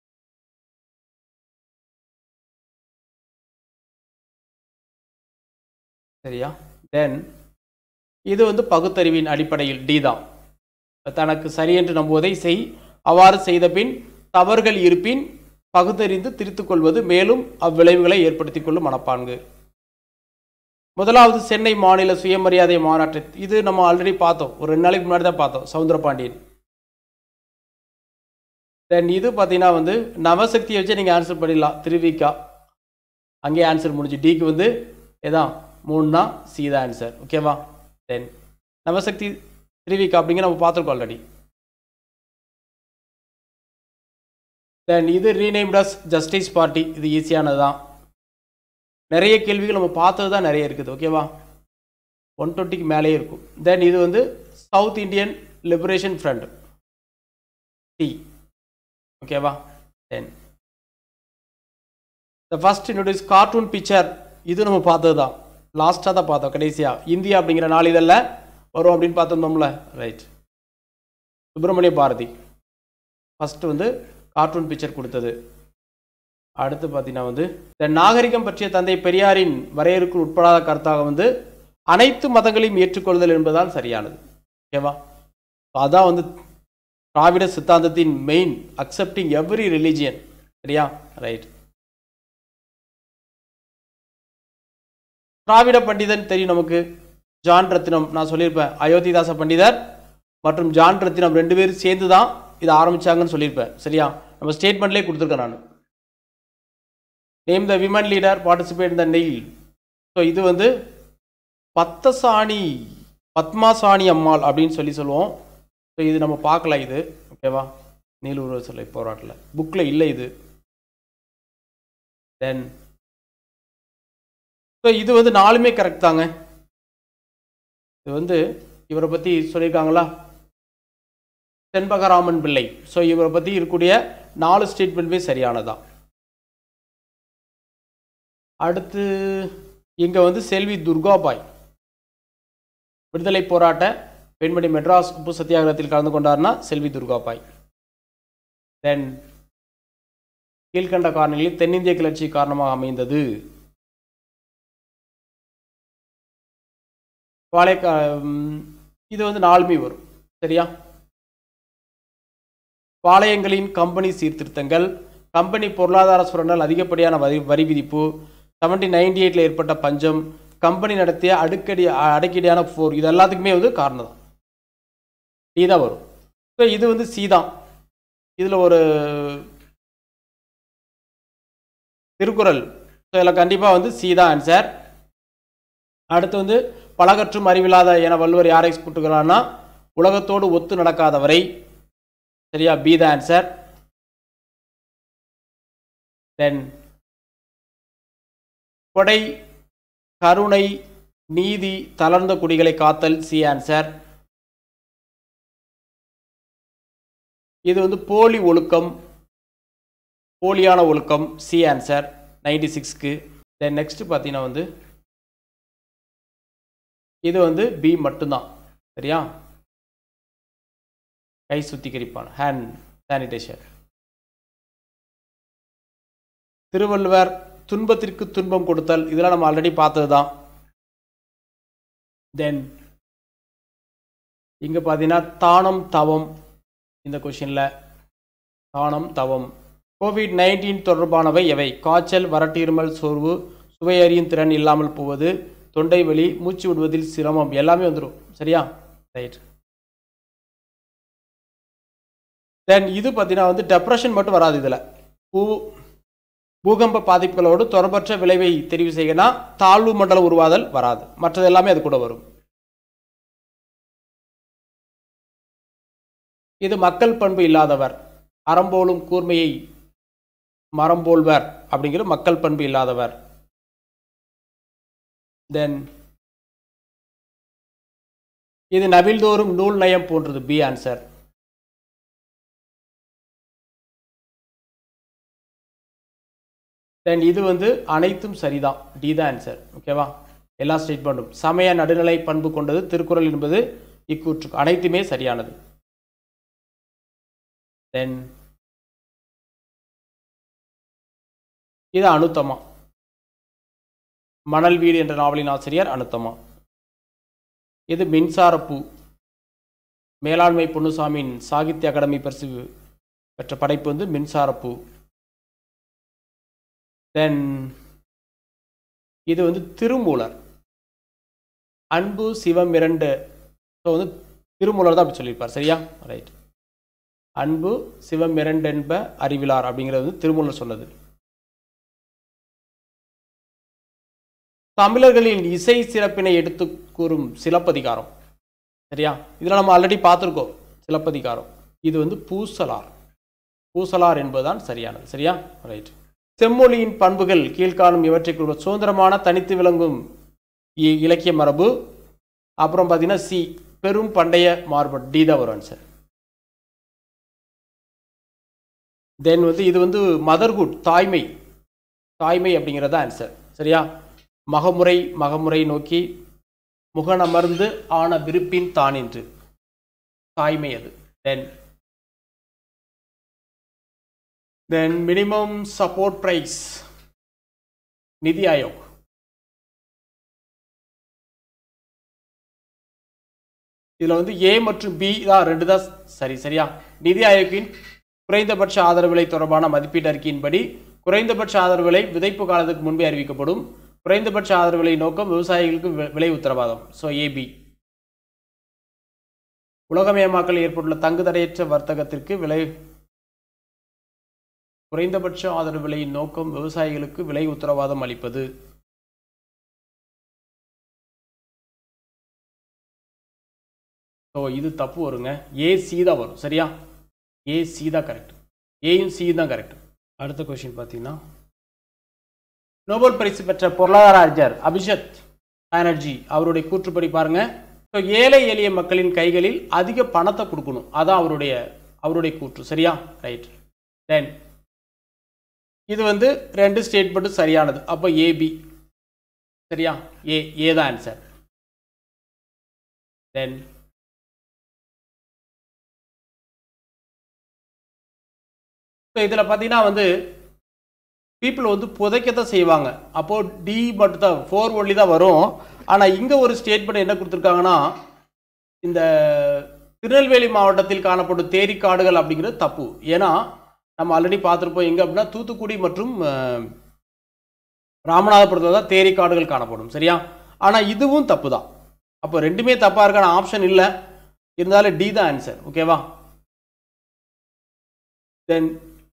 S1: சரியா தென் இது வந்து பகுத்தறிவின் அடிப்படையில் டி தான் தனக்கு சரி என்று நம்புவதை செய் அவ்வாறு செய்த பின் தவறுகள் இருப்பின் பகுத்தறிந்து திருத்திக் கொள்வது மேலும் அவ்விளைவுகளை ஏற்படுத்திக் கொள்ளும் மனப்பான்கு முதலாவது சென்னை மாநில சுயமரியாதை மாநாட்டு இது நம்ம ஆல்ரெடி பார்த்தோம் ஒரு ரெண்டு நாளைக்கு முன்னாடி தான் பார்த்தோம் சவுந்தரபாண்டியன் தென் இது பார்த்தீங்கன்னா வந்து நவசக்தியை வச்சு நீங்கள் ஆன்சர் பண்ணிடலாம் திருவிக்கா அங்கேயே ஆன்சர் முடிஞ்சு டிக்கு வந்து எதான் மூணுனா சி தான் ஆன்சர் ஓகேவா தென் நவசக்தி திருவிக்கா அப்படிங்கிற நம்ம பார்த்துருக்கோம் ஆல்ரெடி தென் இது ரீநேம்ட் அஸ் ஜஸ்டிஸ் பார்ட்டி இது ஈஸியானது தான் நிறைய கேள்விகள் நம்ம பார்த்தது தான் நிறைய இருக்குது ஓகேவா ஒன் டுவெண்ட்டிக்கு மேலேயே இருக்கும் தென் இது வந்து South Indian Liberation Front C ஓகேவா then the first introduce cartoon picture இது நம்ம பார்த்தது தான் லாஸ்ட்டாக தான் பார்த்தோம் கடைசியாக இந்தியா அப்படிங்கிற நாளிதழில் வரும் அப்படின்னு பார்த்துருந்தோம்ல ரைட் சுப்பிரமணிய பாரதி ஃபஸ்ட்டு வந்து கார்ட்டூன் பிக்சர் கொடுத்தது அடுத்து பார்த்தீங்கன்னா வந்து இந்த நாகரிகம் பற்றிய தந்தை பெரியாரின் வரையறுக்கு உட்படாத கருத்தாக வந்து அனைத்து மதங்களையும் ஏற்றுக்கொள்ளுதல் என்பதுதான் சரியானது ஓகேவா அதான் வந்து திராவிட சித்தாந்தத்தின் மெயின் அக்செப்டிங் எவ்ரி ரிலிஜியன் சரியா ரைட் திராவிட பண்டிதன் தெரியும் நமக்கு ஜான் ரத்தினம் நான் சொல்லியிருப்பேன் அயோத்திதாச பண்டிதர் மற்றும் ஜான் ரத்தினம் ரெண்டு பேரும் சேர்ந்து தான் இதை ஆரம்பிச்சாங்கன்னு சொல்லியிருப்பேன் சரியா நம்ம ஸ்டேட்மெண்ட்லேயே கொடுத்துருக்கேன் நான் name the women leader participate இந்த நெயில் ஸோ இது வந்து பத்தசாணி பத்மாசாணி அம்மாள் அப்படின்னு சொல்லி சொல்லுவோம் ஸோ இது நம்ம பார்க்கலாம் இது ஓகேவா நீலூர் சிலை போராட்டில் புக்கில் இல்லை இது தென் ஸோ இது வந்து நாலுமே கரெக்ட் தாங்க இது வந்து இவரை பற்றி சொல்லியிருக்காங்களா செண்பகராமன் பிள்ளை ஸோ இவரை பற்றி இருக்கக்கூடிய நாலு ஸ்டேட்மெண்ட்டுமே சரியானதான் அடுத்து இங்கே வந்து செல்வி துர்காபாய் விடுதலை போராட்ட பெண்மணி மெட்ராஸ் உப்பு சத்தியாகிரகத்தில் கலந்து கொண்டார்னா செல்வி துர்காபாய் தென் கீழ்கண்ட காரணங்களில் தென்னிந்திய கிளர்ச்சி காரணமாக அமைந்தது வாழைக்கா ம், இது வந்து நாலுமே வரும் சரியா பாளையங்களின் கம்பெனி சீர்திருத்தங்கள் கம்பெனி பொருளாதார சுரண்டல் அதிகப்படியான வரி வரி விதிப்பு செவன்டீன் நைன்டி எயிட்டில் ஏற்பட்ட பஞ்சம் கம்பெனி நடத்திய அடுக்கடி அடக்கடியான போர் இது எல்லாத்துக்குமே வந்து காரணம் தான் டி தான் வரும் ஸோ இது வந்து சி தான் இதில் ஒரு திருக்குறள் ஸோ இதில் கண்டிப்பாக வந்து சி தான் ஆன்சர் அடுத்து வந்து பலகற்றும் அறிவில்லாத என வள்ளுவர் யாரை கூட்டுகிறார்னா உலகத்தோடு ஒத்து நடக்காதவரை சரியா பி த ஆன்சர் தென் கொடை கருணை நீதி தளர்ந்த குடிகளை காத்தல் சி ஆன்சர் இது வந்து போலி ஒழுக்கம் போலியான ஒழுக்கம் சி ஆன்சர் நைன்டி சிக்ஸ்க்கு தென் நெக்ஸ்ட் பார்த்தீங்கன்னா வந்து இது வந்து பி மட்டும்தான் சரியா கை சுத்திகரிப்பான் ஹேண்ட் சானிடைசர் திருவள்ளுவர் துன்பத்திற்கு துன்பம் கொடுத்தல் இதெல்லாம் நம்ம ஆல்ரெடி பார்த்தது தான் தென் இங்கே பார்த்தீங்கன்னா தானம் தவம் இந்த கொஷினில் தானம் தவம் கோவிட் நைன்டீன் தொடர்பானவை எவை காய்ச்சல் வறட்டு இருமல் சோர்வு சுவையறியும் திறன் இல்லாமல் போவது தொண்டை வலி மூச்சு விடுவதில் சிரமம் எல்லாமே வந்துடும் சரியா ரைட் தென் இது பார்த்தீங்கன்னா வந்து டெப்ரெஷன் மட்டும் வராது இதில் பூ பூகம்ப பாதிப்புகளோடு தொடர்பற்ற விளைவை தெரிவு செய்யனா தாழ்வு மண்டலம் உருவாதல் வராது மற்றது எல்லாமே அது கூட வரும் இது மக்கள் பண்பு இல்லாதவர் அறம்போலும் கூர்மையை மரம்போல்வர் அப்படிங்கிற மக்கள் பண்பு இல்லாதவர் தென் இது நவில்தோறும் நூல் நயம் போன்றது பி ஆன்சர் தென் இது வந்து அனைத்தும் சரிதான் டி தான் ஆன்சர் ஓகேவா எல்லா ஸ்டேட்மெண்ட்டும் சமய நடுநிலை பண்பு கொண்டது திருக்குறள் என்பது இக்கூற்று அனைத்துமே சரியானது தென் இது அனுத்தமா மணல் வீடு என்ற நாவலின் ஆசிரியர் அனுத்தமா இது மின்சாரப்பூ மேலாண்மை பொன்னுசாமியின் சாகித்ய அகாடமி பரிசு பெற்ற படைப்பு வந்து மின்சாரப்பூ தென் இது வந்து திருமூலர் அன்பு சிவம் இரண்டு ஸோ வந்து திருமூலர் தான் அப்படி சொல்லியிருப்பார் சரியா ரைட் அன்பு சிவம் இரண்டென்ப அறிவிலார் அப்படிங்கிறது வந்து திருமூலர் சொன்னது தமிழர்களின் இசை சிறப்பினை எடுத்து கூறும் சிலப்பதிகாரம் சரியா இதில் நம்ம ஆல்ரெடி பார்த்துருக்கோம் சிலப்பதிகாரம் இது வந்து பூசலார் பூசலார் என்பதுதான் சரியானது சரியா ரைட் செம்மொழியின் பண்புகள் கீழ்காணும் இவற்றைக்குள்ள சுதந்திரமான தனித்து விளங்கும் இ- இலக்கிய மரபு அப்புறம் பார்த்தீங்கன்னா சி பெரும் பண்டைய மார்பட் டி தான் வரும் சார் தென் வந்து இது வந்து மதர்ஹுட் தாய்மை தாய்மை அப்படிங்கிறது ஆன்சர் சரியா மகமுறை மகமுறை நோக்கி முகனமர்ந்து ஆன விருப்பின் தானின்று தாய்மை அது then then minimum support price NITI Aayog இதில் வந்து ஏ மற்றும் பி தான் ரெண்டு தான் சரி சரியா நிதி ஆயோக்கின் குறைந்தபட்ச ஆதரவு விலை தொடர்பான மதிப்பீட்டு அறிக்கையின்படி குறைந்தபட்ச ஆதரவு விலை விதைப்பு காலத்துக்கு முன்பே அறிவிக்கப்படும் குறைந்தபட்ச ஆதரவு விலை நோக்கம் விவசாயிகளுக்கு வி- விலை உத்தரவாதம் ஸோ ஏபி உலகமயமாக்கல் ஏற்பட்டுள்ள தங்கு தடையற்ற வர்த்தகத்திற்கு விலை குறைந்தபட்ச ஆதரவு விலையின் நோக்கம் விவசாயிகளுக்கு விலை உத்தரவாதம் அளிப்பது ஸோ இது தப்பு வருங்க ஏ சி தான் வரும் சரியா ஏ சி தான் கரெக்ட் ஏயும் சி தான் கரெக்ட் அடுத்த கொஸ்டின் பார்த்தீங்கன்னா நோபல் பரிசு பெற்ற பொருளாதார அறிஞர் அபிஷத் பானர்ஜி அவருடைய கூற்றுப்படி பாருங்க ஸோ ஏழை எளிய மக்களின் கைகளில் அதிக பணத்தை கொடுக்கணும் அதான் அவருடைய அவருடைய கூற்று சரியா ரைட் தென் இது வந்து ரெண்டு ஸ்டேட்மெண்ட்டும் சரியானது அப்போ ஏபி சரியா ஏ ஏ தான் ஆன்சர் தென் ஸோ இதில் பார்த்தீங்கன்னா வந்து பீப்புள் வந்து புதைக்கத்தான் செய்வாங்க அப்போது டி மட்டும் தான் ஃபோர் ஒன்லி தான் வரும் ஆனால் இங்கே ஒரு ஸ்டேட்மெண்ட் என்ன கொடுத்துருக்காங்கன்னா இந்த திருநெல்வேலி மாவட்டத்தில் காணப்படும் தேரி காடுகள் அப்படிங்கிறது தப்பு ஏன்னா நம்ம ஆல்ரெடி பார்த்துருப்போம் எங்கே அப்படின்னா தூத்துக்குடி மற்றும் அஹ், ராமநாதபுரத்தில் தான் தேரி காடுகள் காணப்படும் சரியா ஆனால் இதுவும் தப்பு தான் அப்போ ரெண்டுமே தப்பாக இருக்கான ஆப்ஷன் இல்லை இருந்தாலும் டி தான் ஆன்சர் ஓகேவா தென்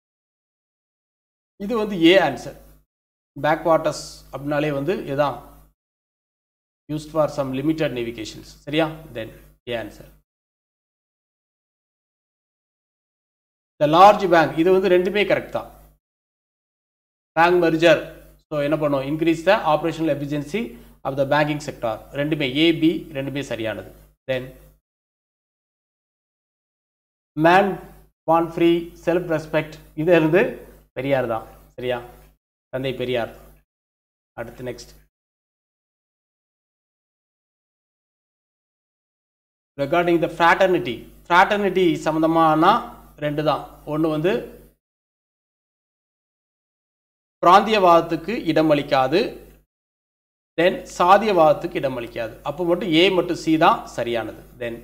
S1: இது வந்து ஏ ஆன்சர் பேக் வாட்டர்ஸ் அப்படின்னாலே வந்து இதான் used for some limited navigations சரியா then A answer the large bank இது வந்து ரெண்டுமே கரெக்ட் தான் பேங்க் மெர்ஜர் ஸோ என்ன பண்ணும் increase the operational efficiency of the banking sector ரெண்டுமே ஏபி ரெண்டுமே சரியானது தென் மேன் வான் ஃப்ரீ செல்ஃப் ரெஸ்பெக்ட் இது இருந்து பெரியார் தான் சரியா தந்தை பெரியார் அடுத்து next regarding the fraternity fraternity சம்மந்தமானா ரெண்டு தான் ஒன்று வந்து பிராந்தியவாதத்துக்கு இடமளிக்காது தென் சாதியவாதத்துக்கு இடமளிக்காது அப்போ மட்டும் ஏ மற்றும் சி தான் சரியானது தென்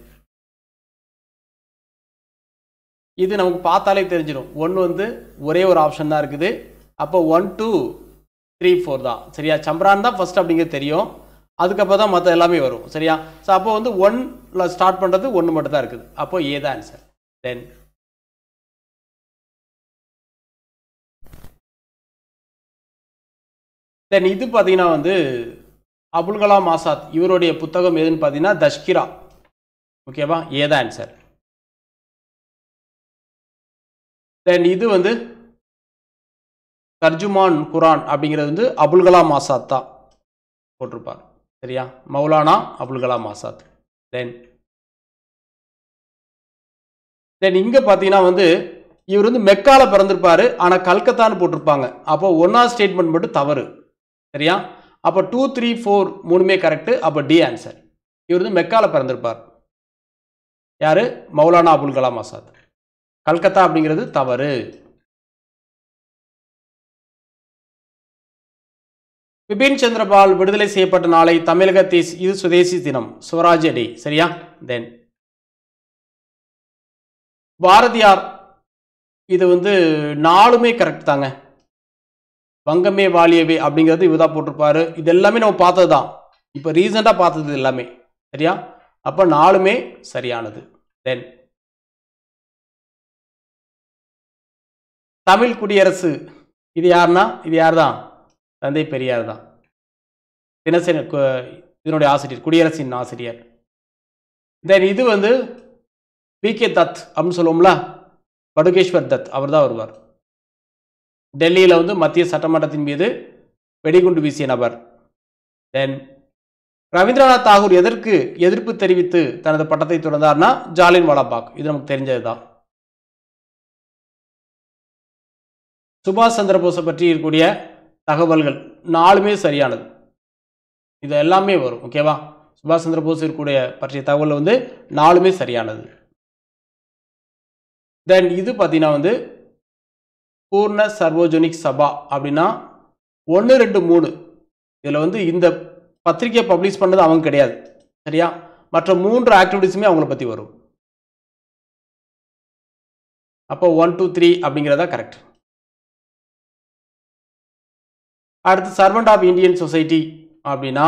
S1: இது நமக்கு பார்த்தாலே தெரிஞ்சிடும் ஒன்று வந்து ஒரே ஒரு ஆப்ஷன் தான் இருக்குது அப்போ ஒன் டூ த்ரீ ஃபோர் தான் சரியா சம்பரான் தான் ஃபர்ஸ்ட் அப்படிங்கிறது தெரியும் அதுக்கப்புறம் தான் மற்ற எல்லாமே வரும் சரியா ஸோ அப்போ வந்து ஒன்ல ஸ்டார்ட் பண்ணுறது ஒன்று மட்டும் தான் இருக்குது அப்போ ஏ தான் ஆன்சர் தென் தென் இது பார்த்தீங்கன்னா வந்து அபுல் கலாம் ஆசாத் இவருடைய புத்தகம் எதுன்னு பார்த்தீங்கன்னா தஷ்கிரா ஓகேவா ஏ தான் ஆன்சர் தென் இது வந்து தர்ஜுமான் குரான் அப்படிங்கிறது வந்து அபுல் கலாம் ஆசாத் தான் போட்டிருப்பார் சரியா மௌலானா அபுல் கலாம் ஆசாத் தென் தென் இங்கே பார்த்தீங்கன்னா வந்து இவர் வந்து மெக்கால பிறந்திருப்பாரு ஆனால் கல்கத்தான்னு போட்டிருப்பாங்க அப்போ ஒன்றாவது ஸ்டேட்மெண்ட் மட்டும் தவறு சரியா அப்போ டூ த்ரீ ஃபோர் மூணுமே கரெக்டு அப்போ டி ஆன்சர் இவர் வந்து மெக்கால பிறந்திருப்பார் யாரு மௌலானா அபுல் கலாம் ஆசாத் கல்கத்தா அப்படிங்கிறது தவறு பிபின் சந்திரபால் விடுதலை செய்யப்பட்ட நாளை தமிழக தேசி இது சுதேசி தினம் சுவராஜ்ய டே சரியா தென் பாரதியார் இது வந்து நாலுமே கரெக்ட் தாங்க வங்கமே வாலியவே அப்படிங்கிறது இவதான் போட்டிருப்பாரு இது எல்லாமே நம்ம பார்த்தது தான் இப்போ ரீசெண்டாக பார்த்தது எல்லாமே சரியா அப்போ நாலுமே சரியானது தென் தமிழ் குடியரசு இது யாருன்னா இது யார் தான் தந்தை பெரியார் தான் தினசரி கு- இதனுடைய ஆசிரியர் குடியரசின் ஆசிரியர் தென் இது வந்து வி கே தத் அப்படின்னு சொல்லுவோம்ல படுகேஸ்வர் தத் அவர் தான் வருவார் டெல்லியில் வந்து மத்திய சட்டமன்றத்தின் மீது வெடிகுண்டு வீசிய நபர் தென் ரவீந்திரநாத் தாகூர் எதற்கு எதிர்ப்பு தெரிவித்து தனது பட்டத்தை தொடர்ந்தார்னா ஜாலின் வாலாபாக் இது நமக்கு தெரிஞ்சது தான் சுபாஷ் சந்திரபோஸை பற்றி இருக்கக்கூடிய தகவல்கள் நாலுமே சரியானது இது எல்லாமே வரும் ஓகேவா சுபாஷ் சந்திரபோஸ் இருக்கக்கூடிய பற்றிய தகவல் வந்து நாலுமே சரியானது தென் இது பார்த்தீங்கன்னா வந்து பூர்ண சர்வோஜனிக் சபா அப்படின்னா ஒன்று ரெண்டு மூணு இதில் வந்து இந்த பத்திரிக்கை பப்ளிஷ் பண்ணது அவங்க கிடையாது சரியா மற்ற மூன்று ஆக்டிவிட்டீஸுமே அவங்கள பற்றி வரும் அப்போ ஒன் டூ த்ரீ அப்படிங்கிறதா கரெக்ட் அடுத்து சர்வெண்ட் ஆஃப் இந்தியன் சொசைட்டி அப்படின்னா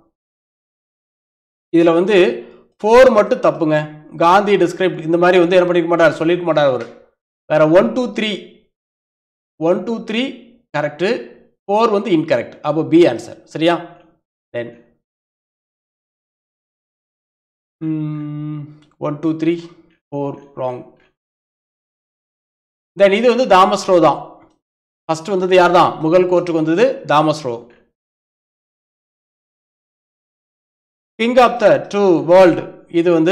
S1: இதில் வந்து ஃபோர் மட்டும் தப்புங்க காந்தி டிஸ்கிரைப் இந்த மாதிரி வந்து என்ன பண்ணிருக்க மாட்டார் சொல்லியிருக்க மாட்டார் அவர் வேற one two three one two three correct four வந்து இன்கரெக்ட் அப்போ பி ஆன்சர் சரியா then one two three four wrong then இது வந்து தாமஸ் ரோ தான் ஃபர்ஸ்ட் வந்தது யார் தான் முகல் கோர்ட்டுக்கு வந்தது Thomas Roe king of the true world இது வந்து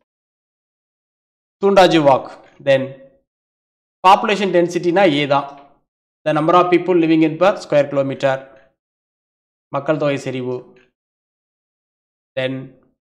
S1: தூண்டாஜி வாக் தென் பாப்புலேஷன் டென்சிட்டினா ஏ தான் the number of people living in per square kilometre மக்கள் தொகை செறிவு தென்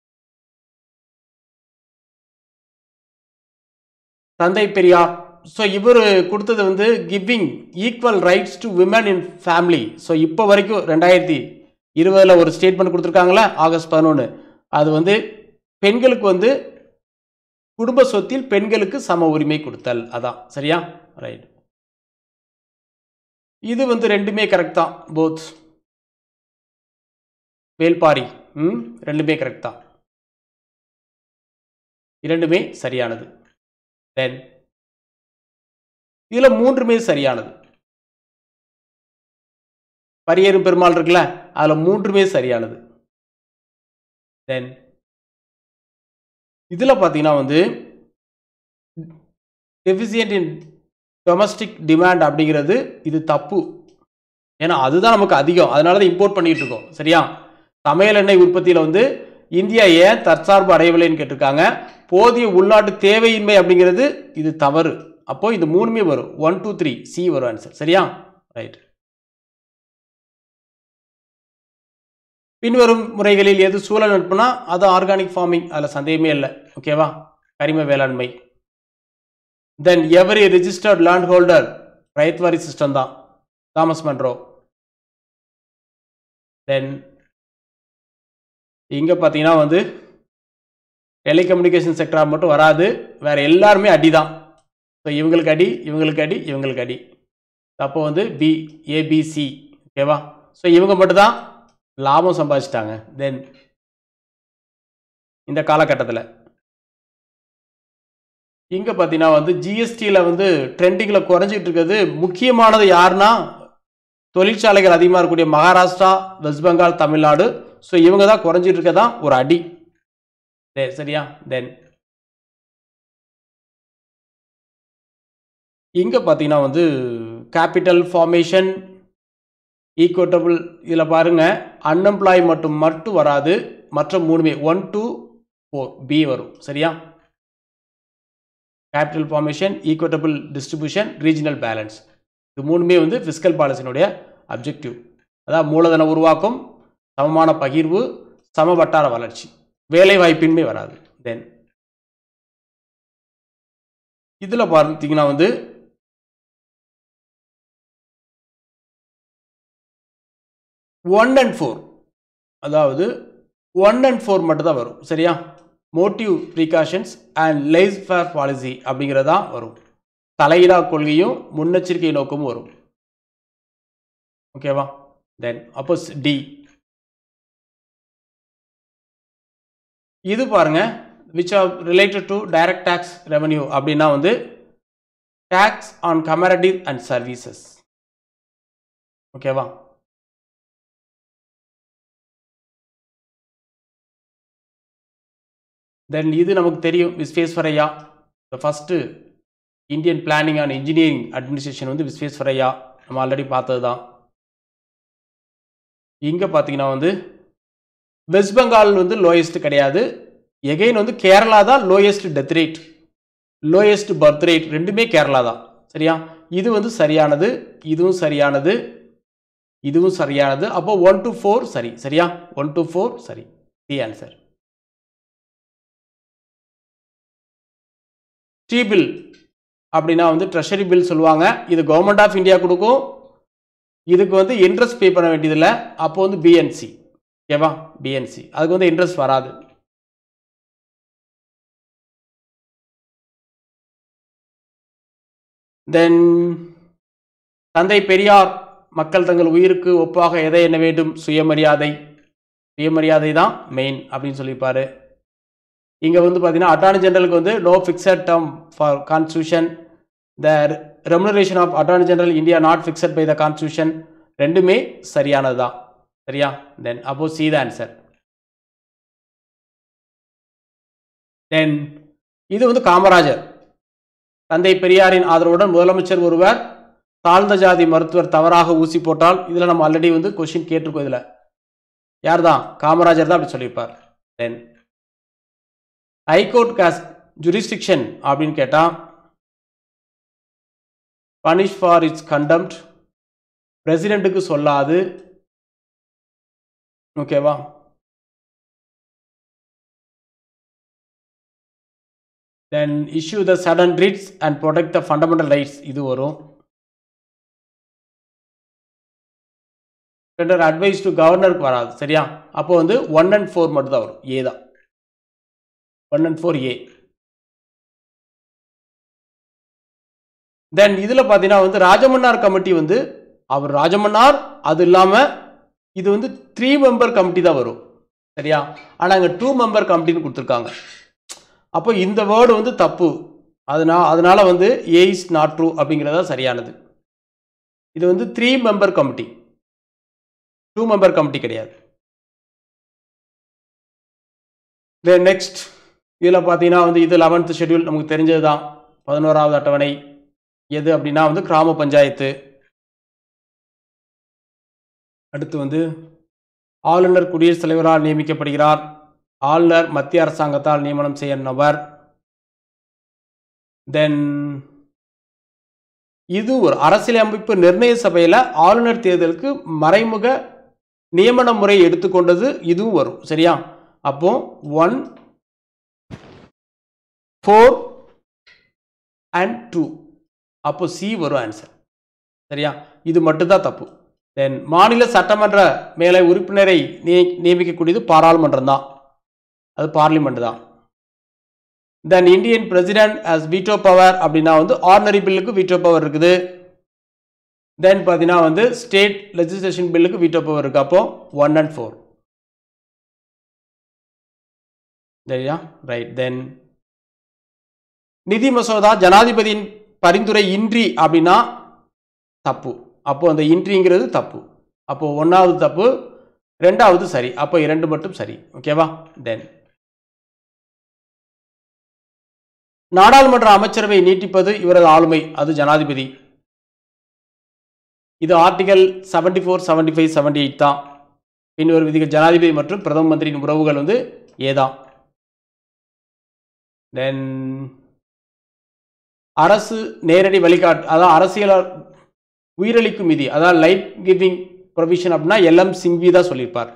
S1: தந்தை பெரியார் ஸோ இவர் கொடுத்தது வந்து giving equal rights to women in family so இப்போ வரைக்கும் ரெண்டாயிரத்தி இருபதில் ஒரு ஸ்டேட்மெண்ட் கொடுத்துருக்காங்களே ஆகஸ்ட் பதினொன்று அது வந்து பெண்களுக்கு வந்து குடும்ப சொத்தில் பெண்களுக்கு சம உரிமை கொடுத்தல் அதான் சரியா ரைட் இது வந்து ரெண்டுமே கரெக்ட் தான் போத் வேல்பாரி ம் ரெண்டுமே கரெக்ட் தான் இரண்டுமே சரியானது தென் இதில் மூன்றுமே சரியானது பரியேறும் பெருமாள் இருக்குல்ல அதில் மூன்றுமே சரியானது தென் இதில் பார்த்தீங்கன்னா வந்து டெஃபிசியன்ட் இன் டொமஸ்டிக் டிமாண்ட் அப்படிங்கிறது இது தப்பு ஏன்னா அதுதான் நமக்கு அதிகம் அதனால தான் இம்போர்ட் பண்ணிட்டு இருக்கோம் சரியா சமையல் எண்ணெய் உற்பத்தியில் வந்து இந்தியா ஏன் தற்சார்பு அடையவில்லைன்னு கேட்டிருக்காங்க போதிய உள்நாட்டு தேவையின்மை அப்படிங்கிறது இது தவறு அப்போ இது மூணுமே வரும் ஒன் டூ த்ரீ சி வரும் ஆன்சர் சரியா ரைட் பின்வரும் முறைகளில் எது சூழல் நட்புனா அது ஆர்கானிக் ஃபார்மிங் அதில் சந்தேகமே இல்லை ஓகேவா கரிம வேளாண்மை then every registered land holder ryotwari system தான் தாமஸ் மன்ரோ தென் இங்கே பார்த்தீங்கன்னா வந்து டெலிகம்யூனிகேஷன் செக்டர் மட்டும் வராது வேற எல்லாருமே அடி தான் ஸோ இவங்களுக்கு அடி இவங்களுக்கு அடி இவங்களுக்கு அடி அப்போ வந்து பி ஏபிசி ஓகேவா ஸோ இவங்க மட்டும்தான் லாபம் சம்பாதிச்சிட்டாங்க தென் இந்த காலகட்டத்தில் இங்கே பார்த்தீங்கன்னா வந்து ஜிஎஸ்டியில் வந்து ட்ரெண்டிங்கில் குறைஞ்சிட்டு இருக்கிறது முக்கியமானது யாருன்னா தொழிற்சாலைகள் அதிகமாக இருக்கக்கூடிய மகாராஷ்டிரா வெஸ்ட் பெங்கால் தமிழ்நாடு ஸோ இவங்க தான் குறைஞ்சிட்டு இருக்கதான் ஒரு அடி சரி சரியா தென் இங்கே பார்த்தீங்கன்னா வந்து கேபிட்டல் ஃபார்மேஷன் ஈக்குவட்டபிள் இதில் பாருங்க அன்எம்ப்ளாய் மட்டும் மட்டும் வராது மற்ற மூணுமே ஒன் டூ ஃபோர் பி வரும் சரியா capital formation equitable distribution regional balance இது மூணுமே வந்து ஃபிஸ்கல் பாலிசினுடைய அப்ஜெக்டிவ் அதாவது மூலதன உருவாக்கம் சமமான பகிர்வு சம வட்டார வளர்ச்சி வேலை வாய்ப்பின்மை வராது தென் இதில் பார்த்தீங்கன்னா வந்து ஒன் அண்ட் ஃபோர் அதாவது ஒன் அண்ட் ஃபோர் மட்டும் தான் வரும் சரியா motive precautions and laissez faire policy அப்படிங்கிறதா வரும் தலையிடா கொள்கையும் முன்னெச்சரிக்கை நோக்கமும் வரும் ஓகேவா தென் அப்போ டி இது பாருங்க which are related to direct tax revenue அப்படின்னா வந்து tax on commodities and services ஓகேவா தென் இது நமக்கு தெரியும் Visvesvaraya first Indian planning and engineering administration வந்து விஸ்வேஸ்வரையா நம்ம ஆல்ரெடி பார்த்தது தான் இங்கே பார்த்தீங்கன்னா வந்து வெஸ்ட் பெங்கால் வந்து லோயஸ்ட் கிடையாது எகைன் வந்து கேரளா தான் lowest death rate lowest birth rate ரெண்டுமே கேரளா தான் சரியா இது வந்து சரியானது இதுவும் சரியானது இதுவும் சரியானது அப்போ ஒன் டு ஃபோர் சரி சரியா ஒன் டு ஃபோர் சரி தி ஆன்சர் டி பில் அப்படின்னா வந்து ட்ரெஷரி பில் சொல்லுவாங்க இது கவர்மெண்ட் ஆஃப் இந்தியா கொடுக்கும் இதுக்கு வந்து இன்ட்ரெஸ்ட் பே பண்ண வேண்டியதில்லை அப்போ வந்து பிஎன்சி ஓகேவா பிஎன்சி அதுக்கு வந்து இன்ட்ரெஸ்ட் வராது தென் தந்தை பெரியார் மக்கள் தங்கள் உயிருக்கு ஒப்பாக எதை எண்ண வேண்டும் சுயமரியாதை சுயமரியாதை தான் மெயின் அப்படின்னு சொல்லியிருப்பாரு இங்கே வந்து பார்த்தீங்கன்னா அட்டார்னி ஜெனரலுக்கு வந்து no fixed term for constitution the remuneration of attorney general India not fixed by the constitution ரெண்டுமே சரியானது தான் சரியா தென் அப்போ சி த ஆன்சர் தென் இது வந்து காமராஜர் தந்தை பெரியாரின் ஆதரவுடன் முதலமைச்சர் ஒருவர் தாழ்ந்த ஜாதி மருத்துவர் தவறாக ஊசி போட்டால் இதில் நம்ம ஆல்ரெடி வந்து கொஷின் கேட்டிருக்கோம் இதில் யார் தான் காமராஜர் தான் அப்படி சொல்லியிருப்பார் தென் ஹைகோர்ட் காஸ் ஜுரிஸ்டிக்ஷன் அப்படின்னு கேட்டால் பனிஷ் ஃபார் இட்ஸ் கண்டம்ட் பிரசிடெண்ட்டுக்கு சொல்லாது ஓகேவா then issue the sudden writs and protect the fundamental rights இது வரும் ரெண்டர் அட்வைஸ் டு கவர்னருக்கு வராது சரியா அப்போ வந்து ஒன் அண்ட் ஃபோர் மட்டும் தான் வரும் ஏ தான் one and four A then இதில் பார்த்தீங்கன்னா வந்து ராஜமன்னார் கமிட்டி வந்து அவர் ராஜமன்னார் அது இல்லாமல் இது வந்து த்ரீ மெம்பர் கமிட்டி தான் வரும் சரியா ஆனால் அங்கே டூ மெம்பர் கமிட்டின்னு கொடுத்துருக்காங்க அப்போ இந்த வேர்டு வந்து தப்பு அதனால் அதனால வந்து ஏ இஸ் நாட் ட்ரூ அப்படிங்கிறதா சரியானது இது வந்து three member committee two member committee கிடையாது தென் நெக்ஸ்ட் இதில் பார்த்தீங்கன்னா வந்து இது லெவன்த் ஷெட்யூல் நமக்கு தெரிஞ்சது தான் பதினோராவது அட்டவணை எது அப்படின்னா வந்து கிராம பஞ்சாயத்து அடுத்து வந்து ஆளுநர் குடியரசுத் தலைவரால் நியமிக்கப்படுகிறார் ஆளுநர் மத்திய அரசாங்கத்தால் நியமனம் செய்ய நபர் தென் இது ஒரு அரசியலமைப்பு நிர்ணய சபையில் ஆளுநர் தேர்தலுக்கு மறைமுக நியமன முறை எடுத்துக்கொண்டது இதுவும் வரும் சரியா அப்போ ஒன் ஃபோர் அண்ட் டூ அப்போ சி வரும் ஆன்சர் சரியா இது மட்டும்தான் தப்பு தென் மாநில சட்டமன்ற மேலே உறுப்பினரை நிய- நியமிக்கக்கூடியது பாராளுமன்றம் தான் அது பார்லிமெண்ட் தான் then Indian president as veto power அப்படின்னா வந்து ஆர்டினரி பில்லுக்கு வீட்டோ பவர் இருக்குது தென் பார்த்தீங்கன்னா வந்து ஸ்டேட் லெஜிஸ்லேஷன் பில்லுக்கு வீட்டோ பவர் இருக்கு அப்போ ஒன் அண்ட் ஃபோர் சரியா ரைட் தென் நிதி மசோதா ஜனாதிபதியின் பரிந்துரை இன்றி அப்படின்னா தப்பு அப்போ அந்த இன்றிங்கிறது தப்பு அப்போ ஒன்றாவது தப்பு ரெண்டாவது சரி அப்போ இரண்டு மட்டும் சரி ஓகேவா தென் நாடாளுமன்ற அமைச்சரவை நீட்டிப்பது இவரது ஆளுமை அது ஜனாதிபதி இது article seventy four seventy five seventy eight தான் பின்வரும் விதிகள் ஜனாதிபதி மற்றும் பிரதம மந்திரியின் உறவுகள் வந்து ஏதான் தென் அரசு நேரடி வழிகாட்டு அதாவது அரசியல் உயிரளிக்கும் விதி அதாவது லைஃப் கிவிங் ப்ரொவிஷன் அப்படின்னா எல்எம் சிங்வி தான் சொல்லியிருப்பார்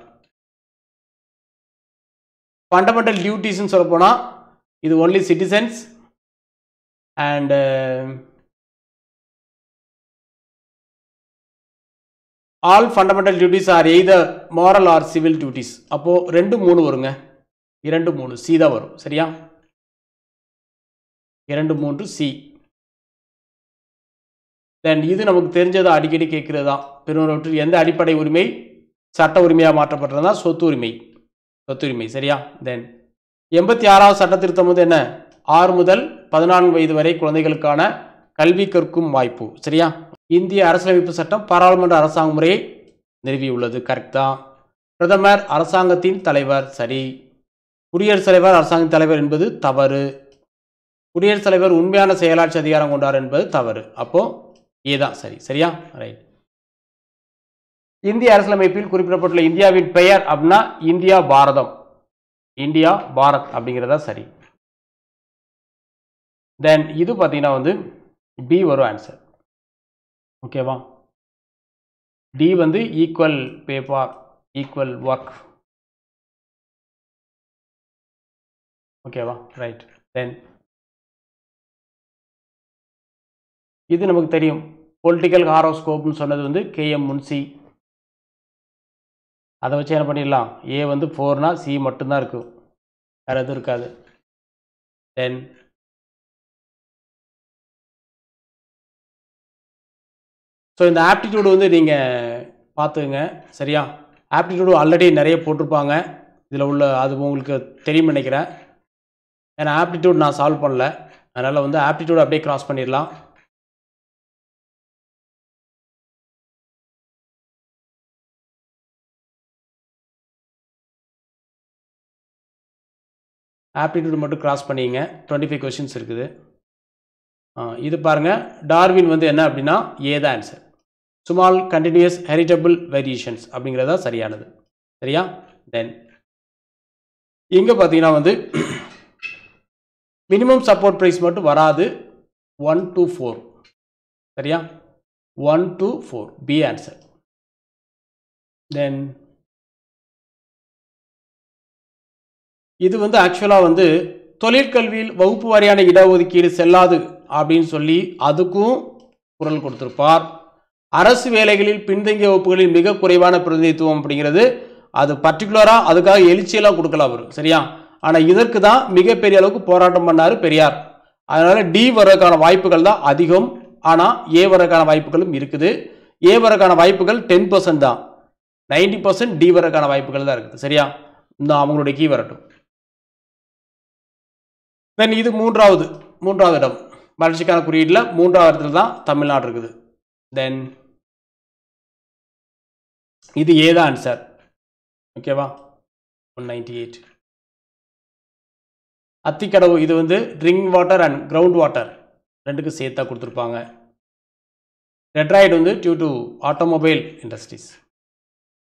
S1: ஃபண்டமெண்டல் டியூட்டிஸ்ன்னு சொல்ல போனால் இது only citizens and all fundamental duties are either moral or civil duties அப்போது ரெண்டு மூணு வருங்க இரண்டு மூணு சி தான் வரும் சரியா இரண்டு மூன்று சி தென் இது நமக்கு தெரிஞ்சது அடிக்கடி கேட்கிறது தான் பெருமளவற்றில் எந்த அடிப்படை உரிமை சட்ட உரிமையாக மாற்றப்பட்டதுனா சொத்து உரிமை சொத்து உரிமை சரியா தென் எண்பத்தி ஆறாவது சட்ட திருத்தம் வந்து என்ன ஆறு முதல் பதினான்கு வயது வரை குழந்தைகளுக்கான கல்வி கற்கும் வாய்ப்பு சரியா இந்திய அரசியலமைப்பு சட்டம் பாராளுமன்ற அரசாங்க முறையை நிறுவியுள்ளது கரெக்ட் தான் பிரதமர் அரசாங்கத்தின் தலைவர் சரி குடியரசுத் தலைவர் அரசாங்க தலைவர் என்பது தவறு குடியரசுத் தலைவர் உண்மையான செயலாட்சி அதிகாரம் கொண்டார் என்பது தவறு அப்போ ஏதான் சரி சரியா ரைட் இந்திய அரசியலமைப்பில் குறிப்பிடப்பட்டுள்ள இந்தியாவின் பெயர் அப்படின்னா இந்தியா பாரதம் இந்தியா பாரத் அப்படிங்கிறதா சரி தென் இது பார்த்தீங்கன்னா வந்து பி வரும் ஆன்சர் ஓகேவா டி வந்து ஈக்குவல் பேப்பர் ஈக்குவல் ஒர்க் ஓகேவா ரைட் தென் இது நமக்கு தெரியும் பொலிட்டிக்கல் ஹாரோஸ்கோப்னு சொன்னது வந்து கேஎம் முன்சி அதை வச்சு என்ன பண்ணிடலாம் ஏ வந்து ஃபோர்னா சி மட்டும்தான் இருக்கும் வேறு எதுவும் இருக்காது தென் ஸோ இந்த ஆப்டிடியூடு வந்து நீங்கள் பார்த்துங்க சரியா ஆப்டிடியூடு ஆல்ரெடி நிறைய போட்டிருப்பாங்க இதில் உள்ள அது உங்களுக்கு தெரியும் நினைக்கிறேன் ஏன்னா ஆப்டிடியூட் நான் சால்வ் பண்ணல அதனால் வந்து ஆப்டிடியூட் அப்படியே கிராஸ் பண்ணிடலாம் ஆப்டிடியூட் மட்டும் கிராஸ் பண்ணிங்க டுவெண்ட்டி ஃபைவ் கொஷின்ஸ் இருக்குது ஆ, இது பாருங்கள் டார்வின் வந்து என்ன அப்படின்னா ஏ தான் answer small continuous heritable variations அப்படிங்கிறது தான் சரியானது சரியா தென் இங்கே பார்த்தீங்கன்னா வந்து மினிமம் சப்போர்ட் ப்ரைஸ் மட்டும் வராது ஒன் டூ ஃபோர் சரியா one two four B answer then இது வந்து ஆக்சுவலாக வந்து தொழிற்கல்வியில் வகுப்பு வாரியான இடஒதுக்கீடு செல்லாது அப்படின்னு சொல்லி அதுக்கும் குரல் கொடுத்திருப்பார் அரசு வேலைகளில் பின்தங்கிய வகுப்புகளில் மிக குறைவான பிரதிநிதித்துவம் அப்படிங்கிறது அது பர்டிகுலராக அதுக்காக எழுச்சியெல்லாம் கொடுக்கல அவர் சரியா ஆனால் இதற்கு தான் மிகப்பெரிய அளவுக்கு போராட்டம் பண்ணார் பெரியார் அதனால் டி வரதுக்கான வாய்ப்புகள் தான் அதிகம் ஆனால் ஏ வரதுக்கான வாய்ப்புகளும் இருக்குது ஏ வரதுக்கான வாய்ப்புகள் டென் பர்சன்ட் தான் நைன்டி பர்சன்ட் டி வரதுக்கான வாய்ப்புகள் தான் இருக்குது சரியா இந்த அவங்களுடைய கீ வரட்டும் தென் இது மூன்றாவது மூன்றாவது இடம் வளர்ச்சிக்கான குறியீட்டில் மூன்றாவது இடத்துல தான் தமிழ்நாடு இருக்குது தென் இது ஏதா ஆன்சர் ஓகேவா ஒன் நைன்டி எயிட் அத்திக்கடவு இது வந்து drink water and ground water ரெண்டுக்கு சேர்த்தா கொடுத்துருப்பாங்க டெட்ராய்டு வந்து due to automobile industries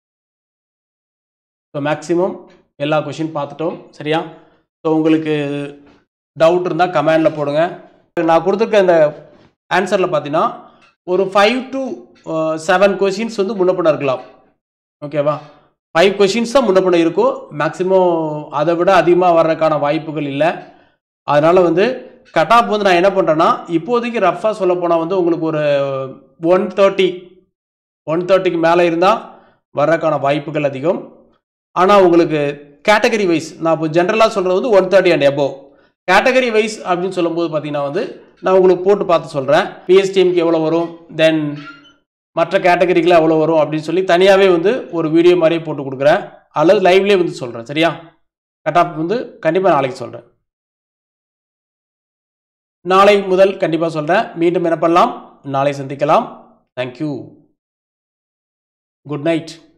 S1: so maximum எல்லா கொஷின் பார்த்துட்டோம் சரியா ஸோ உங்களுக்கு டவுட் இருந்தால் கமெண்டில் போடுங்க நான் கொடுத்துருக்க இந்த ஆன்சரில் பார்த்தீங்கன்னா ஒரு ஃபைவ் டு செவன் கொஷின்ஸ் வந்து முன்னப்பட இருக்கலாம் ஓகேவா ஃபைவ் கொஷின்ஸ் தான் முன்னப்பட இருக்கும் மேக்ஸிமம் அதை விட அதிகமாக வர்றதுக்கான வாய்ப்புகள் இல்லை அதனால் வந்து கட் ஆஃப் வந்து நான் என்ன பண்ணுறேன்னா இப்போதைக்கு ரஃபாக சொல்ல போனால் வந்து உங்களுக்கு ஒரு ஒன் தேர்ட்டி ஒன் தேர்ட்டிக்கு மேலே இருந்தால் வர்றதுக்கான வாய்ப்புகள் அதிகம் ஆனால் உங்களுக்கு கேட்டகரி வைஸ் நான் இப்போ ஜென்ரலாக சொல்கிறது வந்து one thirty and above category wise அப்படின்னு சொல்லும்போது பார்த்தீங்கன்னா வந்து நான் உங்களுக்கு போட்டு பார்த்து சொல்கிறேன் பிஎஸ்டிஎம்க்கு எவ்வளோ வரும் தென் மற்ற கேட்டகரிக்கெலாம் எவ்வளோ வரும் அப்படின்னு சொல்லி தனியாகவே வந்து ஒரு வீடியோ மாதிரியே போட்டு கொடுக்குறேன் அல்லது லைவ்லேயே வந்து சொல்கிறேன் சரியா கட் ஆஃப் வந்து கண்டிப்பாக நாளைக்கு சொல்கிறேன் நாளை முதல் கண்டிப்பாக சொல்கிறேன் மீண்டும் என்ன பண்ணலாம் நாளை சந்திக்கலாம் தேங்க்யூ குட் நைட்